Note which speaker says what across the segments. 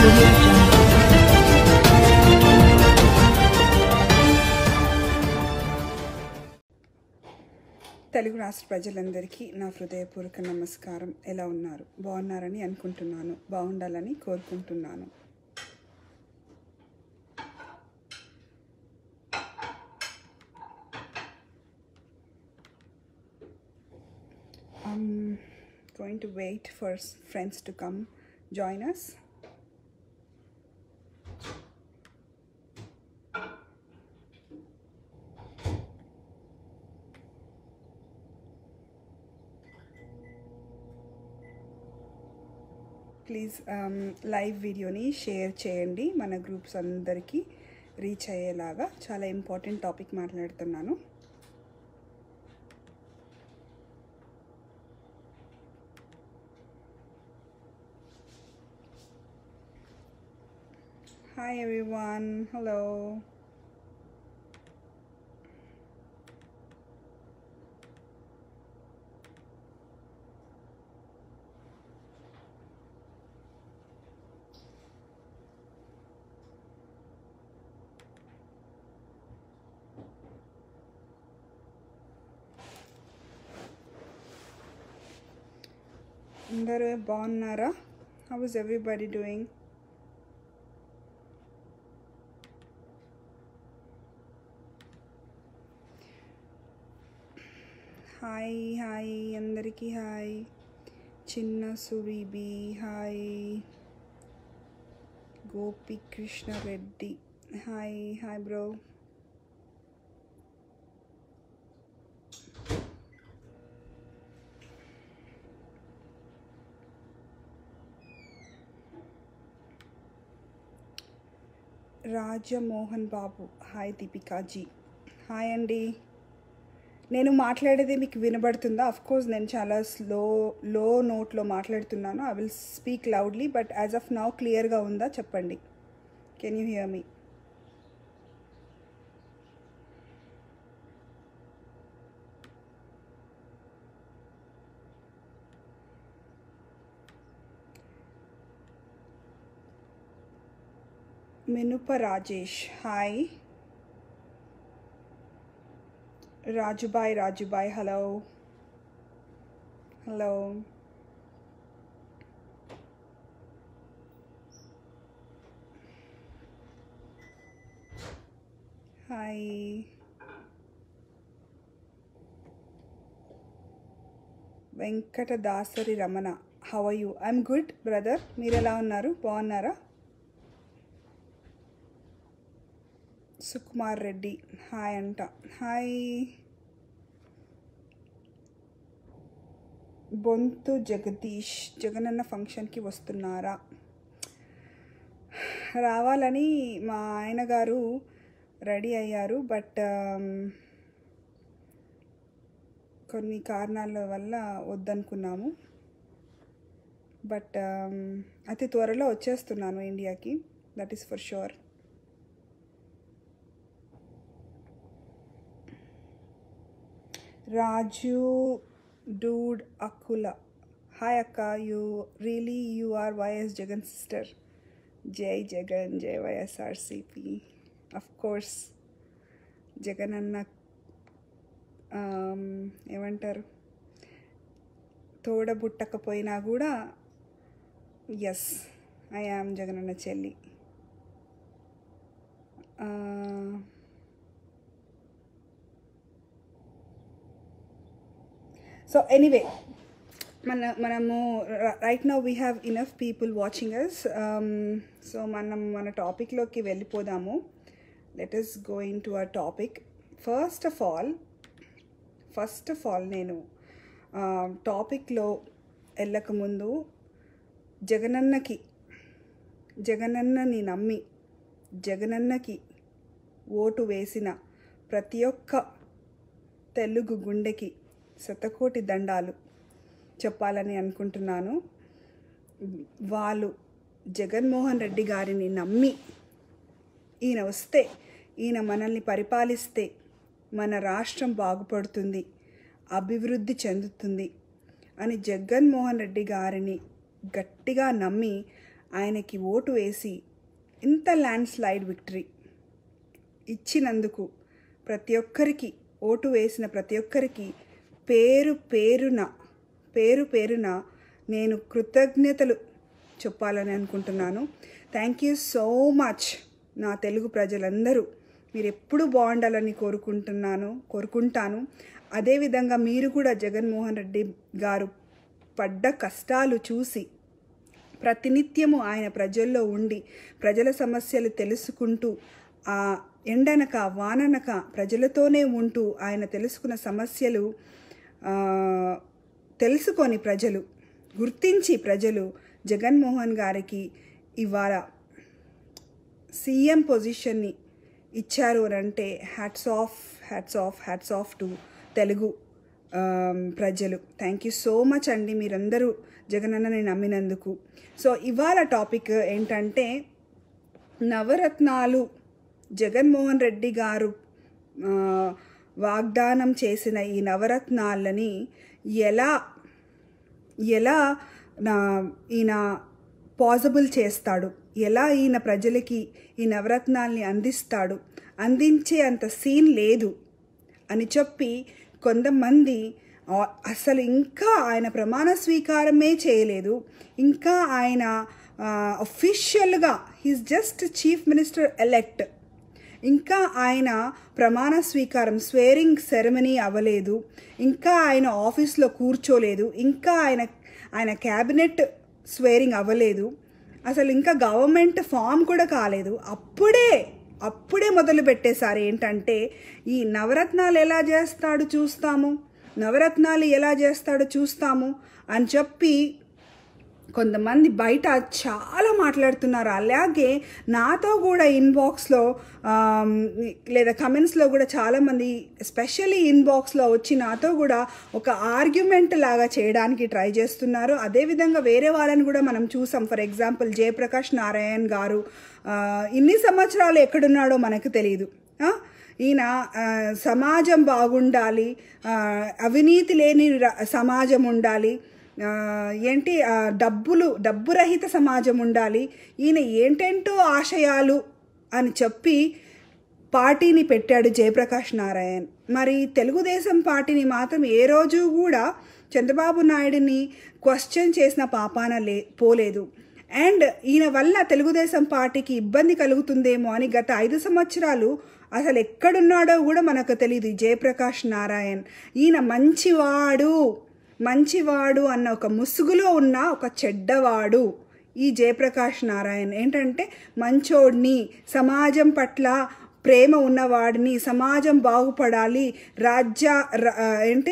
Speaker 1: audio jungle.
Speaker 2: Telugu రాష్ట్ర ప్రజలందరికీ నా హృదయపూర్వక నమస్కారం ఎలా ఉన్నారు బాగున్నారని అనుకుంటున్నాను బాగుండాలని కోరుకుంటున్నాను I'm going to wait for s- friends to come join us. Please live వీడియోని షేర్ చేయండి మన గ్రూప్స్ అందరికీ రీచ్ అయ్యేలాగా చాలా ఇంపార్టెంట్ టాపిక్ మాట్లాడుతున్నాను హాయ్ ఎవ్రీవన్ హలో అందరూ బాగున్నారా how is everybody doing hi hi అందరికీ హాయ్ చిన్న సురీబి hi Gopi Krishna Reddy hi hi bro Rajamohan Babu hi Deepika ji hi అండి నేను మాట్లాడేది మీకు వినబడుతుందా అఫ్ కోర్స్ నేను చాలా స్లో లో నోట్లో మాట్లాడుతున్నాను I will speak loudly but as of now క్లియర్గా ఉందా చెప్పండి కెన్ యూ హియర్ మీ మినుప Rajesh hi Raju bhai Raju bhai hello hello hi Venkata Dasari Ramana how you I'm good brother మీరు ఎలా ఉన్నారు బాగున్నారా సుకుమార్ రెడ్డి హాయ్ అంట హాయ్ బొంతు జగదీష్ జగనన్న ఫంక్షన్కి వస్తున్నారా రావాలని మా ఆయన గారు రెడీ అయ్యారు బట్ కొన్ని కారణాల వల్ల వద్దనుకున్నాము బట్ అతి త్వరలో వచ్చేస్తున్నాను ఇండియాకి that is for sure Raju dude అక్కుల హాయ్ అక్క you really you are YS Jagan sister జై జగన్ జై వైఎస్ఆర్సిపి అఫ్ కోర్స్ జగన్ అన్న ఆమ్, ఏమంటారు తోడబుట్టకపోయినా కూడా ఎస్ ఐ యామ్ జగన్ అన్న చెల్లి ఆ, సో ఎనీవే మన మనము right now we have enough people watching us so మనం మన టాపిక్లోకి వెళ్ళిపోదాము let is going to our topic first of all first of all నేను టాపిక్లో వెళ్ళకముందు జగనన్నకి జగనన్నని నమ్మి జగనన్నకి ఓటు వేసిన ప్రతి ఒక్క తెలుగు గుండెకి శతకోటి దండాలు చెప్పాలని అనుకుంటున్నాను వాళ్ళు జగన్మోహన్ రెడ్డి గారిని నమ్మి ఈయన వస్తే ఈయన మనల్ని పరిపాలిస్తే మన రాష్ట్రం బాగుపడుతుంది అభివృద్ధి చెందుతుంది అని జగన్మోహన్ రెడ్డి గారిని గట్టిగా నమ్మి ఆయనకి ఓటు వేసి ఇంత ల్యాండ్ స్లైడ్ విక్టరీ ఇచ్చినందుకు ప్రతి ఒక్కరికి ఓటు వేసిన ప్రతి ఒక్కరికి పేరు పేరున పేరు పేరున నేను కృతజ్ఞతలు చెప్పాలని అనుకుంటున్నాను థ్యాంక్ యూ సో మచ్ నా తెలుగు ప్రజలందరూ మీరు ఎప్పుడు బాగుండాలని కోరుకుంటున్నాను కోరుకుంటాను అదేవిధంగా మీరు కూడా జగన్మోహన్ రెడ్డి గారు పడ్డ కష్టాలు చూసి ప్రతినిత్యము ఆయన ప్రజల్లో ఉండి ప్రజల సమస్యలు తెలుసుకుంటూ ఆ ఎండనక వాననక ప్రజలతోనే ఉంటూ ఆయన తెలుసుకున్న సమస్యలు ఆ, తెలుసుకొని ప్రజలు గుర్తించి ప్రజలు జగన్మోహన్ గారికి ఇవాళ సీఎం పొజిషన్ని ఇచ్చారు అని అంటే hats off hats off hats off to Telugu um, ప్రజలు థ్యాంక్ యూ సో మచ్ అండి మీరందరూ జగనన్నని నమ్మినందుకు సో ఇవాళ టాపిక్ ఏంటంటే నవరత్నాలు జగన్మోహన్ రెడ్డి గారు ఆ, వాగ్దానం చేసిన ఈ నవరత్నాలని ఎలా ఎలా నా ఈయన పాసిబుల్ చేస్తాడు ఎలా ఈయన ప్రజలకి ఈ నవరత్నాల్ని అందిస్తాడు అందించే అంత సీన్ లేదు అని చెప్పి కొంతమంది ఆ- అసలు ఇంకా ఆయన ప్రమాణ స్వీకారమే చేయలేదు ఇంకా ఆయన అఫీషియల్గా he's just chief minister elect ఇంకా ఆయన ప్రమాణ స్వీకారం స్వేరింగ్ సెరమనీ అవ్వలేదు ఇంకా ఆయన ఆఫీస్లో కూర్చోలేదు ఇంకా ఆయన ఆయన క్యాబినెట్ స్వేరింగ్ అవ్వలేదు అసలు ఇంకా గవర్నమెంట్ ఫామ్ కూడా కాలేదు అప్పుడే అప్పుడే మొదలు పెట్టేశారు ఏంటంటే ఈ నవరత్నాలు ఎలా చేస్తాడు చూస్తాము నవరత్నాలు ఎలా చేస్తాడో చూస్తాము అని చెప్పి కొంతమంది బయట చాలా మాట్లాడుతున్నారు అలాగే నాతో కూడా ఇన్బాక్స్లో ఆమ్, లేదా కమెంట్స్లో కూడా చాలామంది ఎస్పెషల్లీ ఇన్బాక్స్లో వచ్చి నాతో కూడా ఒక ఆర్గ్యుమెంట్ లాగా చేయడానికి ట్రై చేస్తున్నారు అదేవిధంగా వేరే వాళ్ళని కూడా మనం చూసాం ఫర్ ఎగ్జాంపుల్ జయప్రకాష్ నారాయణ్ గారు ఆ, ఇన్ని సంవత్సరాలు ఎక్కడున్నాడో మనకు తెలియదు ఆ? ఈయన ఆ, సమాజం బాగుండాలి ఆ, అవినీతి లేని ర- సమాజం ఉండాలి ఆ, ఏంటి ఆ, డబ్బులు డబ్బు రహిత సమాజం ఉండాలి ఈయన ఏంటేంటో ఆశయాలు అని చెప్పి పార్టీని పెట్టాడు జయప్రకాష్ నారాయణ్ మరి తెలుగుదేశం పార్టీని మాత్రం ఏ రోజు కూడా చంద్రబాబు నాయుడిని క్వశ్చన్ చేసిన పాపాన లే పోలేదు అండ్ ఈయన వల్ల తెలుగుదేశం పార్టీకి ఇబ్బంది కలుగుతుందేమో అని గత ఐదు సంవత్సరాలు అసలు ఎక్కడున్నాడో కూడా మనకు తెలియదు ఈ జయప్రకాష్ నారాయణ్ ఈయన మంచివాడు మంచివాడు అన్న ఒక ముసుగులో ఉన్న ఒక చెడ్డవాడు ఈ జయప్రకాష్ నారాయణ్ ఏంటంటే మంచోడిని సమాజం పట్ల ప్రేమ ఉన్నవాడిని సమాజం బాగుపడాలి రాజ్య ర- ఏంటి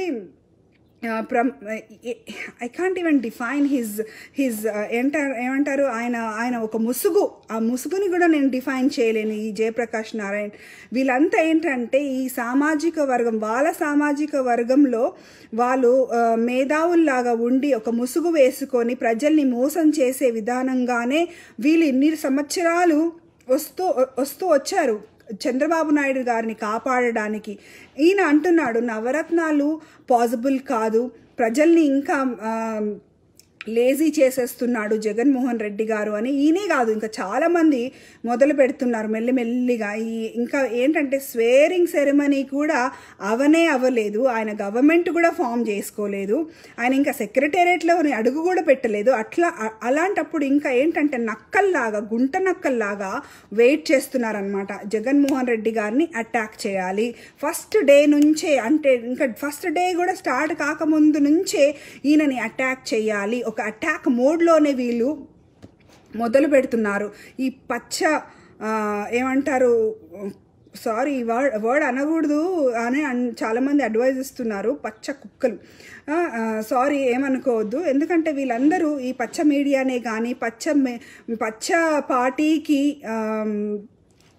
Speaker 2: I can't even define his his ఏంటారు ఏమంటారు ఆయన ఆయన ఒక ముసుగు ఆ ముసుగుని కూడా నేను డిఫైన్ చేయలేను ఈ జయప్రకాష్ నారాయణ్ వీళ్ళంతా ఏంటంటే ఈ సామాజిక వర్గం వాళ్ళ సామాజిక వర్గంలో వాళ్ళు ఆ, మేధావుల్లాగా ఉండి ఒక ముసుగు వేసుకొని ప్రజల్ని మోసం చేసే విధానంగానే వీళ్ళు ఇన్ని సంవత్సరాలు వస్తూ వస్తూ వచ్చారు చంద్రబాబు నాయుడు గారిని కాపాడడానికి ఈయన అంటున్నాడు నవరత్నాలు పాసిబుల్ కాదు ప్రజల్ని ఇంకా ఆ, లేజీ చేసేస్తున్నాడు జగన్మోహన్ రెడ్డి గారు అని ఈయనే కాదు ఇంకా చాలామంది మొదలు పెడుతున్నారు మెల్లిమెల్లిగా ఈ ఇంకా ఏంటంటే స్వేరింగ్ సెరమనీ కూడా అవనే అవ్వలేదు ఆయన గవర్నమెంట్ కూడా ఫామ్ చేసుకోలేదు ఆయన ఇంకా సెక్రటేరియట్లో అడుగు కూడా పెట్టలేదు అట్లా అ- అలాంటప్పుడు ఇంకా ఏంటంటే నక్కల్లాగా గుంట నక్కల్లాగా వెయిట్ చేస్తున్నారనమాట జగన్మోహన్ రెడ్డి గారిని అటాక్ చేయాలి ఫస్ట్ డే నుంచే అంటే ఇంకా ఫస్ట్ డే కూడా స్టార్ట్ కాకముందు నుంచే ఈయనని అటాక్ చేయాలి ఒక అటాక్ మోడ్లోనే వీళ్ళు మొదలు పెడుతున్నారు ఈ పచ్చ ఆ, ఏమంటారు సారీ వర్డ్ వర్డ్ అనకూడదు అని అన్- చాలామంది అడ్వైజ్ ఇస్తున్నారు పచ్చ కుక్కలు సారీ ఏమనుకోవద్దు ఎందుకంటే వీళ్ళందరూ ఈ పచ్చ మీడియానే కానీ పచ్చ మే- పచ్చ పార్టీకి ఆమ్,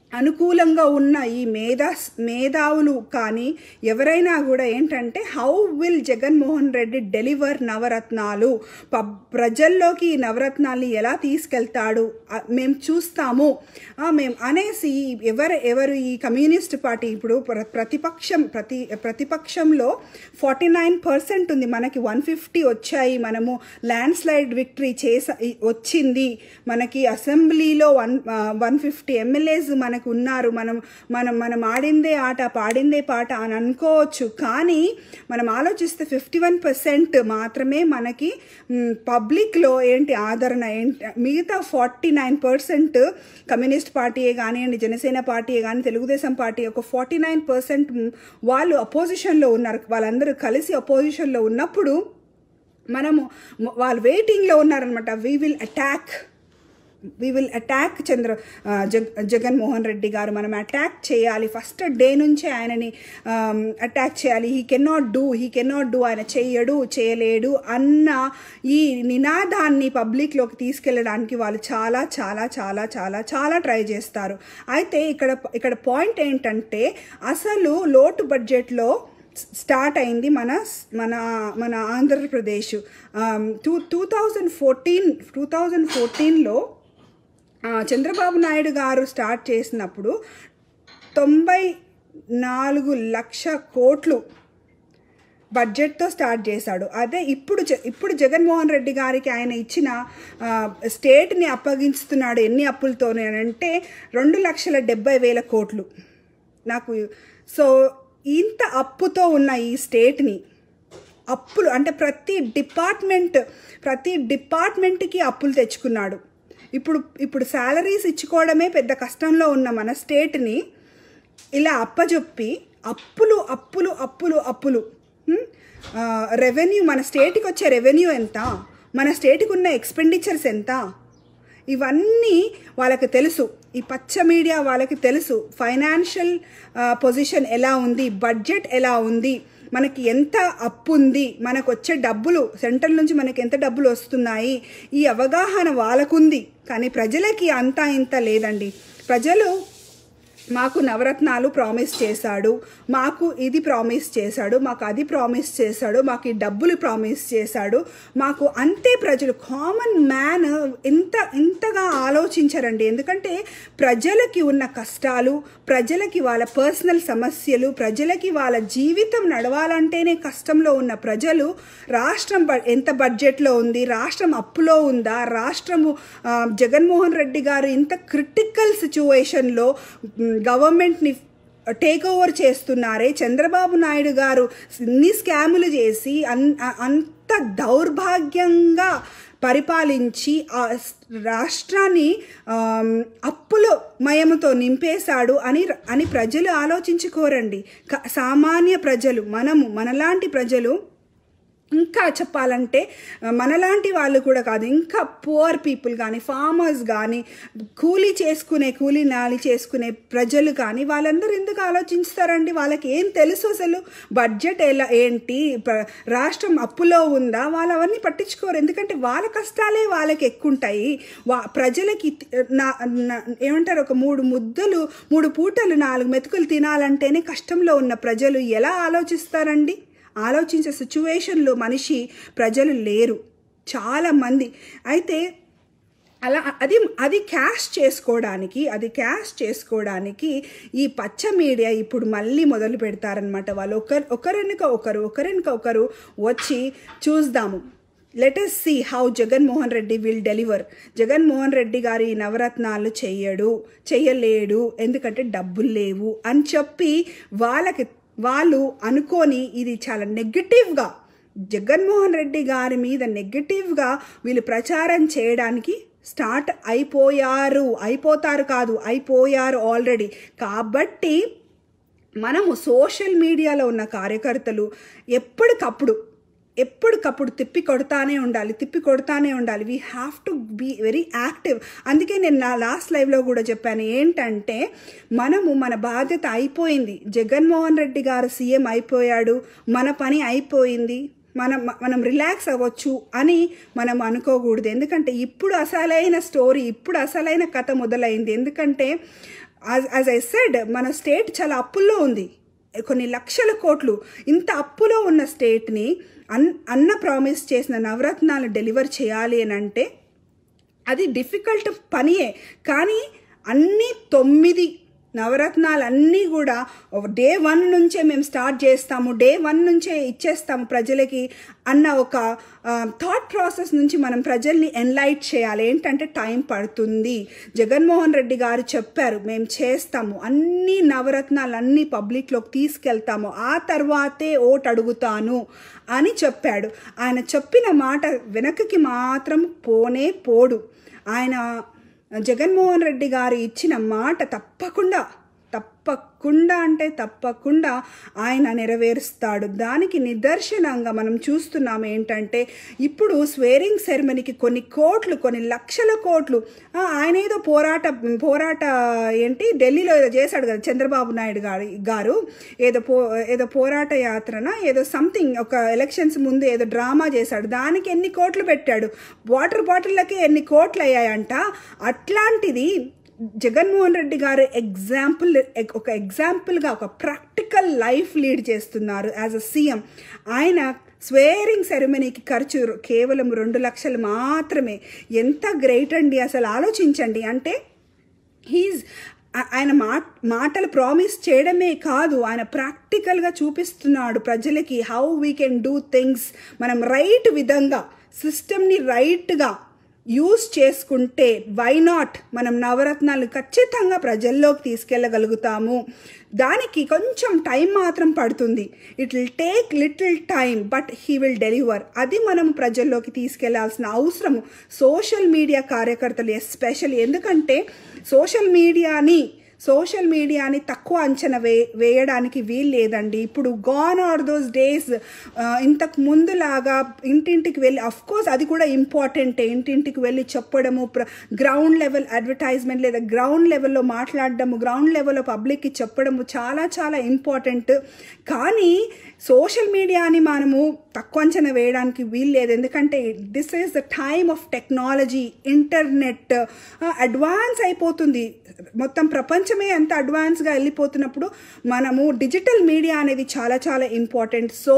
Speaker 2: అనుకూలంగా ఉన్న ఈ మేధా మేధావులు కానీ ఎవరైనా కూడా ఏంటంటే how will Jaganmohan Reddy deliver నవరత్నాలు ప ప్రజల్లోకి ఈ నవరత్నాల్ని ఎలా తీసుకెళ్తాడు ఆ, మేము చూస్తాము ఆ, మేము అనేసి ఎవరు ఎవరు ఈ కమ్యూనిస్ట్ పార్టీ ఇప్పుడు ప్ర- ప్రతిపక్షం ప్రతి ప్రతిపక్షంలో ఫార్టీ నైన్ పర్సెంట్ ఉంది మనకి వన్ ఫిఫ్టీ వచ్చాయి మనము ల్యాండ్ స్లైడ్ విక్టరీ చేస ఈ- వచ్చింది మనకి అసెంబ్లీలో వన్ వన్ ఫిఫ్టీ ఎమ్మెల్యేస్ మనకు ఉన్నారు మనం మనం మనం ఆడిందే ఆట పాడిందే పాట అని అనుకోవచ్చు కానీ మనం ఆలోచిస్తే ఫిఫ్టీ వన్ పర్సెంట్ మాత్రమే మనకి పబ్లిక్లో ఏంటి ఆదరణ ఏంటి మిగతా ఫార్టీ నైన్ పర్సెంట్ కమ్యూనిస్ట్ పార్టీయే కానివ్వండి జనసేన పార్టీయే కానీ తెలుగుదేశం పార్టీ ఒక ఫార్టీ నైన్ పర్సెంట్ వాళ్ళు అపోజిషన్లో ఉన్నారు వాళ్ళందరూ కలిసి అపోజిషన్లో ఉన్నప్పుడు మనము వాళ్ళు వెయిటింగ్లో ఉన్నారనమాట we will attack we will attack Chandra ఆ, జగ్ జగన్మోహన్ రెడ్డి గారు మనం అటాక్ చేయాలి ఫస్ట్ డే నుంచే ఆయనని అటాక్ చేయాలి he cannot do he cannot do ఆయన చెయ్యడు చేయలేడు అన్న ఈ నినాదాన్ని పబ్లిక్లోకి తీసుకెళ్ళడానికి వాళ్ళు చాలా చాలా చాలా చాలా చాలా ట్రై చేస్తారు అయితే ఇక్కడ ఇక్కడ పాయింట్ ఏంటంటే అసలు లోటు బడ్జెట్లో స్టార్ట్ అయింది మన మన మన Andhra Pradesh two two thousand fourteen two thousand ఫోర్టీన్లో చంద్రబాబు నాయుడు గారు స్టార్ట్ చేసినప్పుడు తొంభై నాలుగు లక్ష కోట్లు బడ్జెట్తో స్టార్ట్ చేశాడు అదే ఇప్పుడు జ- ఇప్పుడు జగన్మోహన్ రెడ్డి గారికి ఆయన ఇచ్చిన ఆ, స్టేట్ని అప్పగిస్తున్నాడు ఎన్ని అప్పులతోనే అని అంటే రెండు లక్షల డెబ్బై వేల కోట్లు నాకు సో ఇంత అప్పుతో ఉన్న ఈ స్టేట్ని అప్పులు అంటే ప్రతి డిపార్ట్మెంట్ ప్రతి డిపార్ట్మెంట్కి అప్పులు తెచ్చుకున్నాడు ఇప్పుడు ఇప్పుడు శాలరీస్ ఇచ్చుకోవడమే పెద్ద కష్టంలో ఉన్న మన స్టేట్ని ఇలా అప్పజొప్పి అప్పులు అప్పులు అప్పులు అప్పులు రెవెన్యూ మన స్టేట్కి వచ్చే రెవెన్యూ ఎంత మన స్టేట్కి ఉన్న ఎక్స్పెండిచర్స్ ఎంత ఇవన్నీ వాళ్ళకి తెలుసు ఈ పచ్చ మీడియా వాళ్ళకి తెలుసు ఫైనాన్షియల్ పొజిషన్ ఎలా ఉంది బడ్జెట్ ఎలా ఉంది మనకి ఎంత అప్పు ఉంది మనకు వచ్చే డబ్బులు సెంట్రల్ నుంచి మనకి ఎంత డబ్బులు వస్తున్నాయి ఈ అవగాహన వాళ్ళకుంది కానీ ప్రజలకి అంతా ఇంత లేదండి ప్రజలు మాకు నవరత్నాలు ప్రామిస్ చేశాడు మాకు ఇది ప్రామిస్ చేశాడు మాకు అది ప్రామిస్ చేశాడు మాకు ఈ డబ్బులు ప్రామిస్ చేశాడు మాకు అంతే ప్రజలు కామన్ మ్యాన్ ఇంత ఇంతగా ఆలోచించరండి ఎందుకంటే ప్రజలకి ఉన్న కష్టాలు ప్రజలకి వాళ్ళ పర్సనల్ సమస్యలు ప్రజలకి వాళ్ళ జీవితం నడవాలంటేనే కష్టంలో ఉన్న ప్రజలు రాష్ట్రం బ- ఎంత బడ్జెట్లో ఉంది రాష్ట్రం అప్పులో ఉందా రాష్ట్రము ఆ, జగన్మోహన్ రెడ్డి గారు ఇంత క్రిటికల్ సిచ్యువేషన్లో గవర్నమెంట్ని టేక్ ఓవర్ చేస్తున్నారే చంద్రబాబు నాయుడు గారు ఇన్ని స్కాములు చేసి అన్ అ- అంత దౌర్భాగ్యంగా పరిపాలించి ఆ స్- రాష్ట్రాన్ని ఆమ్, అప్పుల మయముతో నింపేశాడు అని అని ప్రజలు ఆలోచించుకోరండి క- సామాన్య ప్రజలు మనము మనలాంటి ప్రజలు ఇంకా చెప్పాలంటే ఆ, మనలాంటి వాళ్ళు కూడా కాదు ఇంకా పువర్ పీపుల్ కానీ ఫార్మర్స్ కానీ కూలీ చేసుకునే కూలీ నాలి చేసుకునే ప్రజలు కానీ వాళ్ళందరూ ఎందుకు ఆలోచిస్తారండి వాళ్ళకి ఏం తెలుసు అసలు బడ్జెట్ ఎలా ఏంటి ప్ర- రాష్ట్రం అప్పులో ఉందా వాళ్ళు అవన్నీ పట్టించుకోరు ఎందుకంటే వాళ్ళ కష్టాలే వాళ్ళకి ఎక్కువ ఉంటాయి వా ప్రజలకి తి- నా నా- ఏమంటారు ఒక మూడు ముద్దలు మూడు పూటలు నాలుగు మెతుకులు తినాలంటేనే కష్టంలో ఉన్న ప్రజలు ఎలా ఆలోచిస్తారండి ఆలోచించే సిచ్యువేషన్లో మనిషి ప్రజలు లేరు చాలామంది అయితే అలా అది అది క్యాష్ చేసుకోవడానికి అది క్యాష్ చేసుకోవడానికి ఈ పచ్చ మీడియా ఇప్పుడు మళ్ళీ మొదలు పెడతారనమాట వాళ్ళు ఒకరు ఒకరెనుక ఒకరు ఒకరెనుక ఒకరు వచ్చి చూద్దాము let us see how Jaganmohan Reddy will deliver Jaganmohan Reddy గారు ఈ నవరత్నాలు చెయ్యడు చెయ్యలేడు ఎందుకంటే డబ్బులు లేవు అని చెప్పి వాళ్ళకి వాళ్ళు అనుకొని ఇది చాలా నెగటివ్గా జగన్మోహన్ రెడ్డి గారి మీద నెగటివ్గా వీళ్ళు ప్రచారం చేయడానికి స్టార్ట్ అయిపోయారు అయిపోతారు కాదు అయిపోయారు ఆల్రెడీ కాబట్టి మనము సోషల్ మీడియాలో ఉన్న కార్యకర్తలు ఎప్పటికప్పుడు ఎప్పటికప్పుడు తిప్పి కొడతానే ఉండాలి తిప్పి కొడతానే ఉండాలి we have to be very active అందుకే నేను నా లాస్ట్ లైవ్లో కూడా చెప్పాను ఏంటంటే మనము మన బాధ్యత అయిపోయింది జగన్మోహన్ రెడ్డి గారు సీఎం అయిపోయాడు మన పని అయిపోయింది మనం మనం రిలాక్స్ అవ్వచ్చు అని మనం అనుకోకూడదు ఎందుకంటే ఇప్పుడు అసలైన స్టోరీ ఇప్పుడు అసలైన కథ మొదలైంది ఎందుకంటే యాజ్ ఐ సెడ్ మన స్టేట్ చాలా అప్పుల్లో ఉంది కొన్ని లక్షల కోట్లు ఇంత అప్పులో ఉన్న స్టేట్ని అన్ అన్న ప్రామిస్ చేసిన నవరత్నాలు డెలివర్ చేయాలి అని అంటే అది డిఫికల్ట్ పనియే కానీ అన్ని తొమ్మిది నవరత్నాలు అన్నీ కూడా డే వన్ నుంచే మేము స్టార్ట్ చేస్తాము డే వన్ నుంచే ఇచ్చేస్తాము ప్రజలకి అన్న ఒక థాట్ ప్రాసెస్ నుంచి మనం ప్రజల్ని ఎన్లైట్ చేయాలి ఏంటంటే టైం పడుతుంది జగన్మోహన్ రెడ్డి గారు చెప్పారు మేము చేస్తాము అన్ని నవరత్నాలు అన్ని పబ్లిక్లోకి తీసుకెళ్తాము ఆ తర్వాతే ఓట్ అడుగుతాను అని చెప్పాడు ఆయన చెప్పిన మాట వెనక్కి మాత్రం పోనే పోడు ఆయన జగన్మోహన్ రెడ్డి గారు ఇచ్చిన మాట తప్పకుండా తప్పకుండా అంటే తప్పకుండా ఆయన నెరవేరుస్తాడు దానికి నిదర్శనంగా మనం చూస్తున్నాం ఏంటంటే ఇప్పుడు స్వేరింగ్ సెరమనీకి కొన్ని కోట్లు కొన్ని లక్షల కోట్లు ఆ, ఆయన ఏదో పోరాట పోరాట ఏంటి ఢిల్లీలో ఏదో చేశాడు కదా చంద్రబాబు నాయుడు గారు గారు ఏదో పో ఏదో పోరాట యాత్రన ఏదో సంథింగ్ ఒక ఎలక్షన్స్ ముందు ఏదో డ్రామా చేశాడు దానికి ఎన్ని కోట్లు పెట్టాడు వాటర్ బాటిళ్ళకి ఎన్ని కోట్లు అయ్యాయంట అట్లాంటిది జగన్మోహన్ రెడ్డి గారు ఎగ్జాంపుల్ ఒక ఎగ్జాంపుల్గా ఒక ప్రాక్టికల్ లైఫ్ లీడ్ చేస్తున్నారు యాజ్ అ సీఎం ఆయన స్వేరింగ్ సెరమనీకి ఖర్చు కేవలం రెండు లక్షలు మాత్రమే ఎంత గ్రేట్ అండి అసలు ఆలోచించండి అంటే హీజ్ ఆయన మాట మాటలు ప్రామిస్ చేయడమే కాదు ఆయన ప్రాక్టికల్గా చూపిస్తున్నాడు ప్రజలకి how we can do things మనం రైట్ విధంగా సిస్టమ్ని రైట్గా యూస్ చేసుకుంటే వై నాట్ మనం నవరత్నాలు ఖచ్చితంగా ప్రజల్లోకి తీసుకెళ్ళగలుగుతాము దానికి కొంచెం టైం మాత్రం పడుతుంది it will take little time but he will deliver అది మనం ప్రజల్లోకి తీసుకెళ్లాల్సిన అవసరం సోషల్ మీడియా కార్యకర్తలు ఎస్పెషల్ ఎందుకంటే సోషల్ మీడియాని సోషల్ మీడియాని తక్కువ అంచనా వే వేయడానికి వీలు లేదండి ఇప్పుడు గాన్ ఆర్ దోస్ డేస్ ఇంతకు ముందులాగా ఇంటింటికి వెళ్ళి అఫ్ కోర్స్ అది కూడా ఇంపార్టెంటే ఇంటింటికి వెళ్ళి చెప్పడము గ్రౌండ్ లెవెల్ అడ్వర్టైజ్మెంట్ లేదా గ్రౌండ్ లెవెల్లో మాట్లాడడము గ్రౌండ్ లెవెల్లో పబ్లిక్కి చెప్పడము చాలా చాలా ఇంపార్టెంట్ కానీ సోషల్ మీడియాని మనము తక్కువ అంచనా వేయడానికి వీలు లేదు ఎందుకంటే this is the time of technology internet advance అయిపోతుంది మొత్తం ప్రపంచమే అంత అడ్వాన్స్గా వెళ్ళిపోతున్నప్పుడు మనము డిజిటల్ మీడియా అనేది చాలా చాలా important so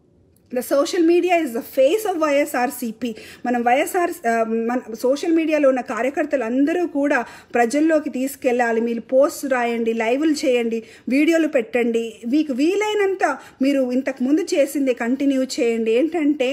Speaker 2: the social media is the face of YSRCP మనం వైఎస్ఆర్ మన సోషల్ మీడియాలో ఉన్న కార్యకర్తలు అందరూ కూడా ప్రజల్లోకి తీసుకెళ్ళాలి మీరు పోస్ట్ రాయండి లైవ్లు చేయండి వీడియోలు పెట్టండి మీకు వీలైనంత మీరు ఇంతకు ముందు చేసింది కంటిన్యూ చేయండి ఏంటంటే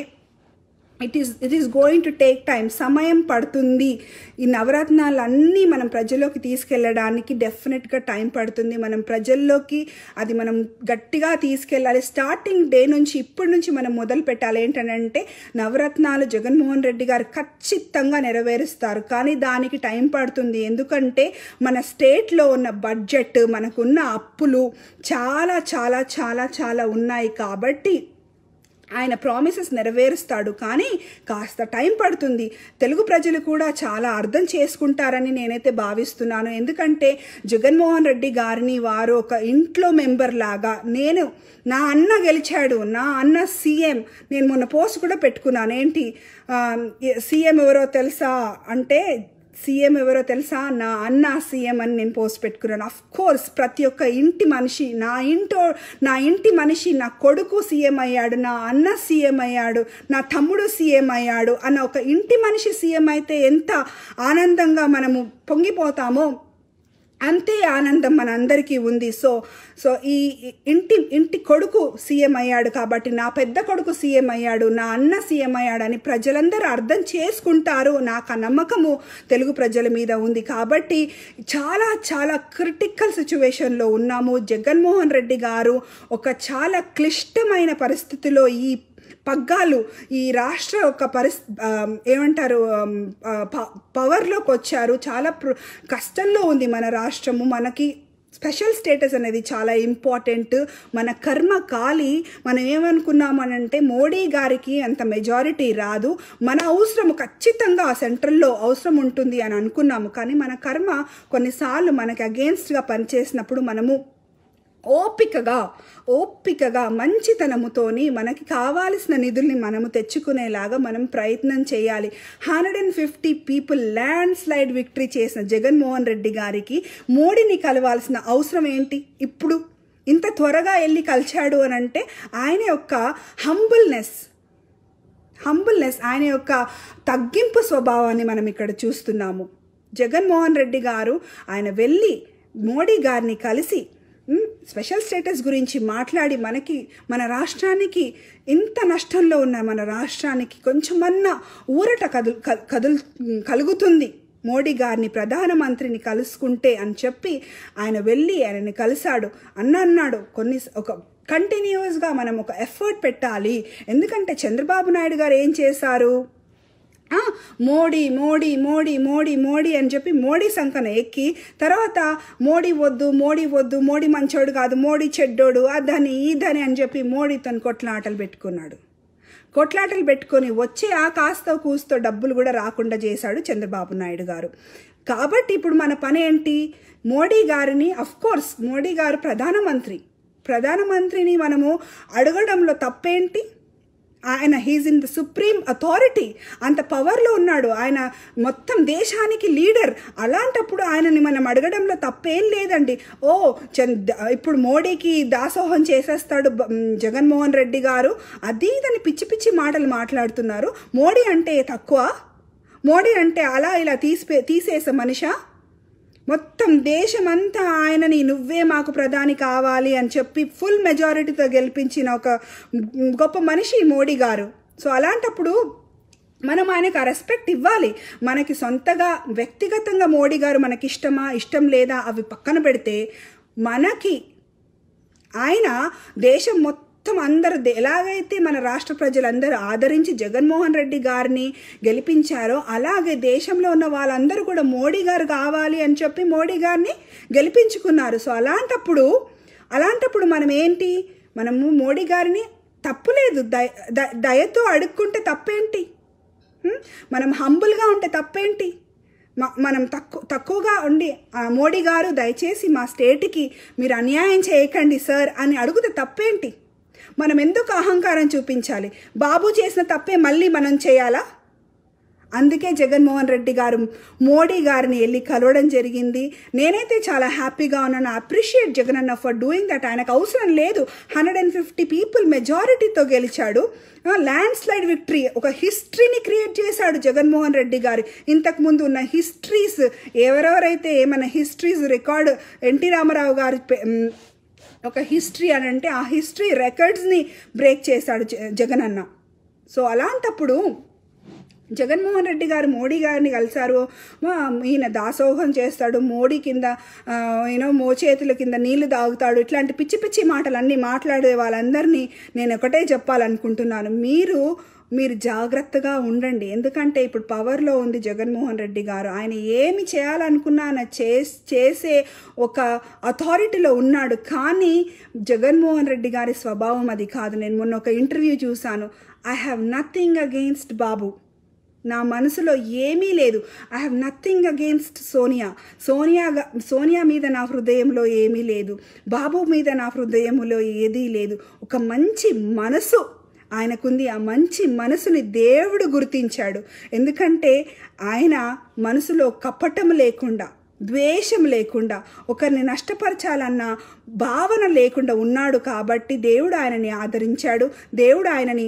Speaker 2: it is it is going to take time సమయం పడుతుంది ఈ నవరత్నాలు అన్నీ మనం ప్రజల్లోకి తీసుకెళ్ళడానికి డెఫినెట్గా టైం పడుతుంది మనం ప్రజల్లోకి అది మనం గట్టిగా తీసుకెళ్ళాలి స్టార్టింగ్ డే నుంచి ఇప్పటి నుంచి మనం మొదలు పెట్టాలి ఏంటంటే నవరత్నాలు జగన్మోహన్ రెడ్డి గారు ఖచ్చితంగా నెరవేరుస్తారు కానీ దానికి టైం పడుతుంది ఎందుకంటే మన స్టేట్లో ఉన్న బడ్జెట్ మనకున్న అప్పులు చాలా చాలా చాలా చాలా ఉన్నాయి కాబట్టి ఆయన ప్రామిసెస్ నెరవేరుస్తాడు కానీ కాస్త టైం పడుతుంది తెలుగు ప్రజలు కూడా చాలా అర్థం చేసుకుంటారని నేనైతే భావిస్తున్నాను ఎందుకంటే జగన్మోహన్ రెడ్డి గారిని వారు ఒక ఇంట్లో మెంబర్ లాగా నేను నా అన్న గెలిచాడు నా అన్న సీఎం నేను మొన్న పోస్ట్ కూడా పెట్టుకున్నాను ఏంటి సీఎం ఎవరో తెలుసా అంటే సీఎం ఎవరో తెలుసా నా అన్న సీఎం అని నేను పోస్ట్ పెట్టుకున్నాను అఫ్ కోర్స్ ప్రతి ఒక్క ఇంటి మనిషి నా ఇంటో నా ఇంటి మనిషి నా కొడుకు సీఎం అయ్యాడు నా అన్న సీఎం అయ్యాడు నా తమ్ముడు సీఎం అయ్యాడు అన్న ఒక ఇంటి మనిషి సీఎం అయితే ఎంత ఆనందంగా మనము పొంగిపోతామో అంతే ఆనందం మనందరికీ ఉంది సో సో ఈ ఇంటి ఇంటి కొడుకు సీఎం అయ్యాడు కాబట్టి నా పెద్ద కొడుకు సీఎం అయ్యాడు నా అన్న సీఎం అయ్యాడు అని ప్రజలందరూ అర్థం చేసుకుంటారు నాకు ఆ నమ్మకము తెలుగు ప్రజల మీద ఉంది కాబట్టి చాలా చాలా క్రిటికల్ సిచ్యువేషన్లో ఉన్నాము జగన్మోహన్ రెడ్డి గారు ఒక చాలా క్లిష్టమైన పరిస్థితిలో ఈ పగ్గాలు ఈ రాష్ట్ర ఒక పరిస్ ఏమంటారు పవర్లోకి వచ్చారు చాలా కష్టంలో ఉంది మన రాష్ట్రము మనకి స్పెషల్ స్టేటస్ అనేది చాలా ఇంపార్టెంట్ మన కర్మ కాలి మనం ఏమనుకున్నామనంటే మోడీ గారికి అంత మెజారిటీ రాదు మన అవసరం ఖచ్చితంగా ఆ సెంట్రల్లో అవసరం ఉంటుంది అని అనుకున్నాము కానీ మన కర్మ కొన్నిసార్లు మనకి అగేన్స్ట్గా పనిచేసినప్పుడు మనము ఓపికగా ఓపికగా మంచితనముతోని మనకి కావాల్సిన నిధుల్ని మనము తెచ్చుకునేలాగా మనం ప్రయత్నం చేయాలి hundred and fifty people landslide victory చేసిన జగన్మోహన్ రెడ్డి గారికి మోడీని కలవాల్సిన అవసరం ఏంటి ఇప్పుడు ఇంత త్వరగా వెళ్ళి కలిశాడు అని అంటే ఆయన యొక్క హంబుల్నెస్ హంబుల్నెస్ ఆయన యొక్క తగ్గింపు స్వభావాన్ని మనం ఇక్కడ చూస్తున్నాము జగన్మోహన్ రెడ్డి గారు ఆయన వెళ్ళి మోడీ గారిని కలిసి ఉమ్, స్పెషల్ స్టేటస్ గురించి మాట్లాడి మనకి మన రాష్ట్రానికి ఇంత నష్టంలో ఉన్న మన రాష్ట్రానికి కొంచెమన్నా ఊరట కదులు క- కదులు కలుగుతుంది మోడీ గారిని ప్రధానమంత్రిని కలుసుకుంటే అని చెప్పి ఆయన వెళ్ళి ఆయనని కలిశాడు అన్న అన్నాడు కొన్ని ఒక కంటిన్యూస్గా మనం ఒక ఎఫర్ట్ పెట్టాలి ఎందుకంటే చంద్రబాబు నాయుడు గారు ఏం చేశారు ఆ, మోడీ మోడీ మోడీ మోడీ మోడీ అని చెప్పి మోడీ సంకన ఎక్కి తర్వాత మోడీ వద్దు మోడీ వద్దు మోడీ మంచోడు కాదు మోడీ చెడ్డోడు అదని ఇదని అని చెప్పి మోడీతో కొట్లాటలు పెట్టుకున్నాడు కొట్లాటలు పెట్టుకొని వచ్చే ఆ కాస్త కూస్తో డబ్బులు కూడా రాకుండా చేశాడు చంద్రబాబు నాయుడు గారు కాబట్టి ఇప్పుడు మన పని ఏంటి మోడీ గారిని అఫ్ కోర్స్ మోడీ గారు ప్రధానమంత్రి ప్రధానమంత్రిని మనము అడగడంలో తప్పేంటి ఆయన he's in the supreme authority అంత పవర్లో ఉన్నాడు ఆయన మొత్తం దేశానికి లీడర్ అలాంటప్పుడు ఆయనని మనం అడగడంలో తప్పేం లేదండి ఓ చంద్ ఇప్పుడు మోడీకి దాసోహం చేసేస్తాడు బ- మ్, జగన్మోహన్ రెడ్డి గారు అది ఇదని పిచ్చి పిచ్చి మాటలు మాట్లాడుతున్నారు మోడీ అంటే తక్కువ మోడీ అంటే అలా ఇలా తీసిపే తీసేసే మనిషా మొత్తం దేశమంతా ఆయనని నువ్వే మాకు ప్రధాని కావాలి అని చెప్పి ఫుల్ మెజారిటీతో గెలిపించిన ఒక గొప్ప మనిషి మోడీ గారు సో అలాంటప్పుడు మనం ఆయనకు ఆ రెస్పెక్ట్ ఇవ్వాలి మనకి సొంతగా వ్యక్తిగతంగా మోడీ గారు మనకి ఇష్టమా ఇష్టం లేదా అవి పక్కన పెడితే మనకి ఆయన దేశం మొత్తం అందరు దే- ఎలాగైతే మన రాష్ట్ర ప్రజలందరూ ఆదరించి జగన్మోహన్ రెడ్డి గారిని గెలిపించారో అలాగే దేశంలో ఉన్న వాళ్ళందరూ కూడా మోడీ గారు కావాలి అని చెప్పి మోడీ గారిని గెలిపించుకున్నారు సో అలాంటప్పుడు అలాంటప్పుడు మనం ఏంటి మనము మోడీ గారిని తప్పులేదు దయ ద- దయతో అడుక్కుంటే తప్పేంటి హ్మ్? మనం హంబుల్గా ఉంటే తప్పేంటి మ- మనం తక్కువ తక్కువగా ఉండి "ఆ, మోడీ గారు దయచేసి మా స్టేట్కి మీరు అన్యాయం చేయకండి సార్ అని అడిగితే తప్పేంటి మనం ఎందుకు అహంకారం చూపించాలి బాబు చేసిన తప్పే మళ్ళీ మనం చేయాలా అందుకే జగన్మోహన్ రెడ్డి గారు మోడీ గారిని వెళ్ళి కలవడం జరిగింది నేనైతే చాలా హ్యాపీగా ఉన్నాను అప్రిషియేట్ జగన్ అన్న ఫర్ డూయింగ్ దట్ ఆయనకు అవసరం లేదు హండ్రెడ్ అండ్ ఫిఫ్టీ పీపుల్ మెజారిటీతో గెలిచాడు ల్యాండ్ స్లైడ్ విక్టరీ ఒక హిస్టరీని క్రియేట్ చేశాడు జగన్మోహన్ రెడ్డి గారు ఇంతకు ముందు ఉన్న హిస్టరీస్ ఎవరెవరైతే ఏమైనా హిస్టరీస్ రికార్డ్ ఎన్టీ రామారావు గారి పె- మ్, ఒక హిస్టరీ అని అంటే ఆ హిస్టరీ రికార్డ్స్ని బ్రేక్ చేశాడు జ- జగన్ అన్న సో అలాంటప్పుడు జగన్మోహన్ రెడ్డి గారు మోడీ గారిని కలిశారు ఆ, ఈయన దాసోహం చేస్తాడు మోడీ కింద యూనో మోచేతుల కింద నీళ్లు తాగుతాడు ఇట్లాంటి పిచ్చి పిచ్చి మాటలన్నీ మాట్లాడే వాళ్ళందరినీ నేను ఒకటే చెప్పాలనుకుంటున్నాను మీరు మీరు జాగ్రత్తగా ఉండండి ఎందుకంటే ఇప్పుడు పవర్లో ఉంది జగన్మోహన్ రెడ్డి గారు ఆయన ఏమి చేయాలనుకున్నా ఆయన చేస్- చేసే ఒక అథారిటీలో ఉన్నాడు కానీ జగన్మోహన్ రెడ్డి గారి స్వభావం అది కాదు నేను మొన్న ఒక ఇంటర్వ్యూ చూశాను I have nothing against Babu నా మనసులో ఏమీ లేదు I have nothing against Sonia Sonia గా- సోనియా మీద నా హృదయంలో ఏమీ లేదు బాబు మీద నా హృదయంలో ఏదీ లేదు ఒక మంచి మనసు ఆయనకుంది ఆ మంచి మనసుని దేవుడు గుర్తించాడు ఎందుకంటే ఆయన మనసులో కపటం లేకుండా ద్వేషం లేకుండా ఒకరిని నష్టపరచాలన్న భావన లేకుండా ఉన్నాడు కాబట్టి దేవుడు ఆయనని ఆదరించాడు దేవుడు ఆయనని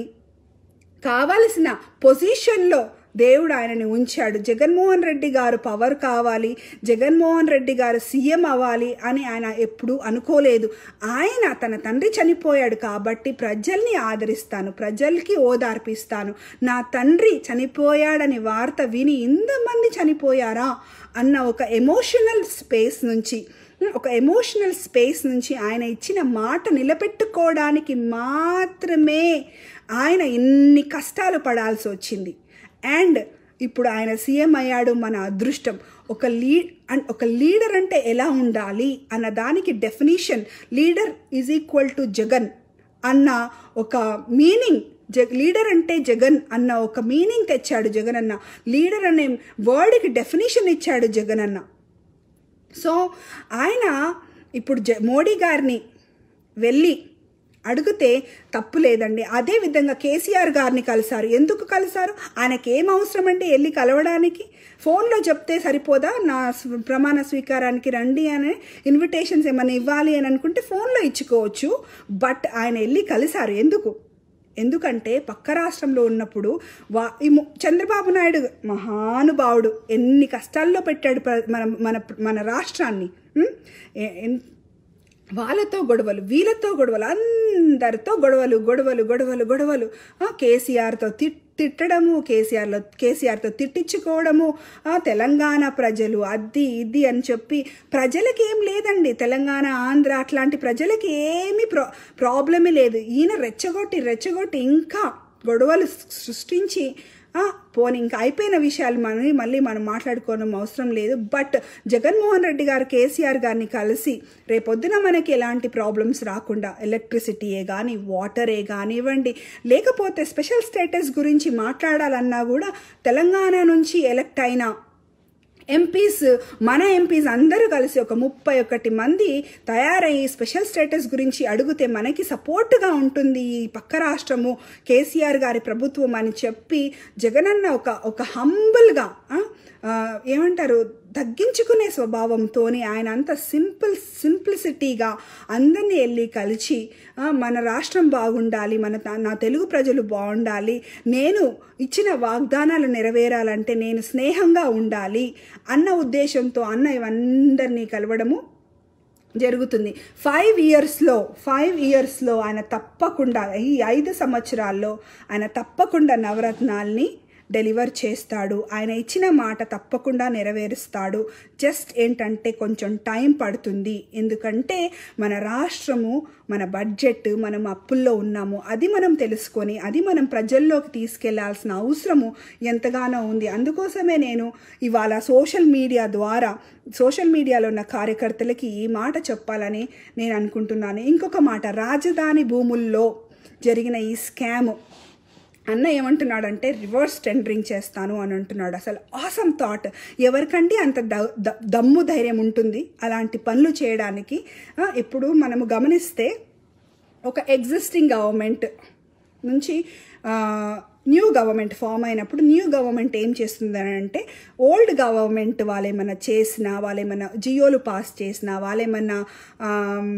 Speaker 2: కావలసిన పొజిషన్లో దేవుడు ఆయనని ఉంచాడు జగన్మోహన్ రెడ్డి గారు పవర్ కావాలి జగన్మోహన్ రెడ్డి గారు సీఎం అవ్వాలి అని ఆయన ఎప్పుడూ అనుకోలేదు ఆయన తన తండ్రి చనిపోయాడు కాబట్టి ప్రజల్ని ఆదరిస్తాను ప్రజలకి ఓదార్పిస్తాను నా తండ్రి చనిపోయాడని వార్త విని ఇంతమంది చనిపోయారా అన్న ఒక ఎమోషనల్ స్పేస్ నుంచి ఒక ఎమోషనల్ స్పేస్ నుంచి ఆయన ఇచ్చిన మాట నిలబెట్టుకోవడానికి మాత్రమే ఆయన ఇన్ని కష్టాలు పడాల్సి వచ్చింది అండ్ ఇప్పుడు ఆయన సీఎం అయ్యాడు మన అదృష్టం ఒక లీ అండ్ ఒక లీడర్ అంటే ఎలా ఉండాలి అన్న దానికి definition leader is equal to Jagan అన్న ఒక మీనింగ్ జ లీడర్ అంటే జగన్ అన్న ఒక మీనింగ్ తెచ్చాడు జగన్ అన్న లీడర్ అనే వర్డ్కి డెఫినేషన్ ఇచ్చాడు జగన్ అన్న సో ఆయన ఇప్పుడు జ మోడీ గారిని వెళ్ళి అడిగితే తప్పు లేదండి అదే విధంగా కేసీఆర్ గారిని కలిశారు ఎందుకు కలిశారు ఆయనకి ఏం అవసరం అండి వెళ్ళి కలవడానికి ఫోన్లో చెప్తే సరిపోదా నా స్వ- ప్రమాణ స్వీకారానికి రండి అని ఇన్విటేషన్స్ ఏమైనా ఇవ్వాలి అని అనుకుంటే ఫోన్లో ఇచ్చుకోవచ్చు బట్ ఆయన వెళ్ళి కలిశారు ఎందుకు ఎందుకంటే పక్క రాష్ట్రంలో ఉన్నప్పుడు వా ఈ ము- చంద్రబాబు నాయుడు మహానుభావుడు ఎన్ని కష్టాల్లో పెట్టాడు ప్ర- మన మన మన రాష్ట్రాన్ని ఉం? ఎ- ఎన్- వాళ్ళతో గొడవలు వీళ్ళతో గొడవలు అందరితో గొడవలు గొడవలు గొడవలు గొడవలు ఆ, కేసీఆర్తో తిట్ తిట్టడము కేసీఆర్లో కేసీఆర్తో తిట్టించుకోవడము ఆ, తెలంగాణ ప్రజలు అది ఇది అని చెప్పి ప్రజలకి ఏం లేదండి తెలంగాణ ఆంధ్ర అట్లాంటి ప్రజలకి ఏమీ ప్రా ప్రాబ్లమే లేదు ఈయన రెచ్చగొట్టి రెచ్చగొట్టి ఇంకా గొడవలు సృష్టించి ఆ, పోనీ ఇంకా అయిపోయిన విషయాలు మనం మళ్ళీ మనం మాట్లాడుకోవడం అవసరం లేదు బట్ జగన్మోహన్ రెడ్డి గారు కేసీఆర్ గారిని కలిసి రేపొద్దున మనకి ఎలాంటి ప్రాబ్లమ్స్ రాకుండా ఎలక్ట్రిసిటీయే కానీ వాటరే కానివ్వండి లేకపోతే స్పెషల్ స్టేటస్ గురించి మాట్లాడాలన్నా కూడా తెలంగాణ నుంచి ఎలక్ట్ అయిన ఎంపీస్ మన ఎంపీస్ అందరూ కలిసి ఒక ముప్పై ఒకటి మంది తయారయ్యి స్పెషల్ స్టేటస్ గురించి అడిగితే మనకి సపోర్ట్గా ఉంటుంది ఈ పక్క రాష్ట్రము కేసీఆర్ గారి ప్రభుత్వం అని చెప్పి జగనన్న ఒక ఒక హంబుల్గా ఏమంటారు తగ్గించుకునే స్వభావంతోని ఆయన అంత సింపుల్ సింప్లిసిటీగా అందరినీ వెళ్ళి కలిసి ఆ, మన రాష్ట్రం బాగుండాలి మన త- నా తెలుగు ప్రజలు బాగుండాలి నేను ఇచ్చిన వాగ్దానాలు నెరవేరాలంటే నేను స్నేహంగా ఉండాలి అన్న ఉద్దేశంతో అన్న ఇవందరినీ కలవడము జరుగుతుంది ఫైవ్ ఇయర్స్లో ఫైవ్ ఇయర్స్లో ఆయన తప్పకుండా ఈ ఐదు సంవత్సరాల్లో ఆయన తప్పకుండా నవరత్నాల్ని డెలివర్ చేస్తాడు ఆయన ఇచ్చిన మాట తప్పకుండా నెరవేరుస్తాడు జస్ట్ ఏంటంటే కొంచెం టైం పడుతుంది ఎందుకంటే మన రాష్ట్రము మన బడ్జెట్ మనం అప్పుల్లో ఉన్నాము అది మనం తెలుసుకొని అది మనం ప్రజల్లోకి తీసుకెళ్లాల్సిన అవసరము ఎంతగానో ఉంది అందుకోసమే నేను ఇవాళ సోషల్ మీడియా ద్వారా సోషల్ మీడియాలో ఉన్న కార్యకర్తలకి ఈ మాట చెప్పాలని నేను అనుకుంటున్నాను ఇంకొక మాట రాజధాని భూముల్లో జరిగిన ఈ స్కామ్ అన్న ఏమంటున్నాడంటే రివర్స్ టెండరింగ్ చేస్తాను అని అంటున్నాడు అసలు ఆసమ్ థాట్ ఎవరికండి అంత ద- ద- దమ్ము ధైర్యం ఉంటుంది అలాంటి పనులు చేయడానికి ఆ, ఇప్పుడు మనము గమనిస్తే ఒక ఎగ్జిస్టింగ్ గవర్నమెంట్ నుంచి న్యూ గవర్నమెంట్ ఫామ్ అయినప్పుడు న్యూ గవర్నమెంట్ ఏం చేస్తుందని అంటే ఓల్డ్ గవర్నమెంట్ వాళ్ళేమన్నా చేసినా వాళ్ళేమన్నా జియోలు పాస్ చేసినా వాళ్ళేమన్నా ఆమ్,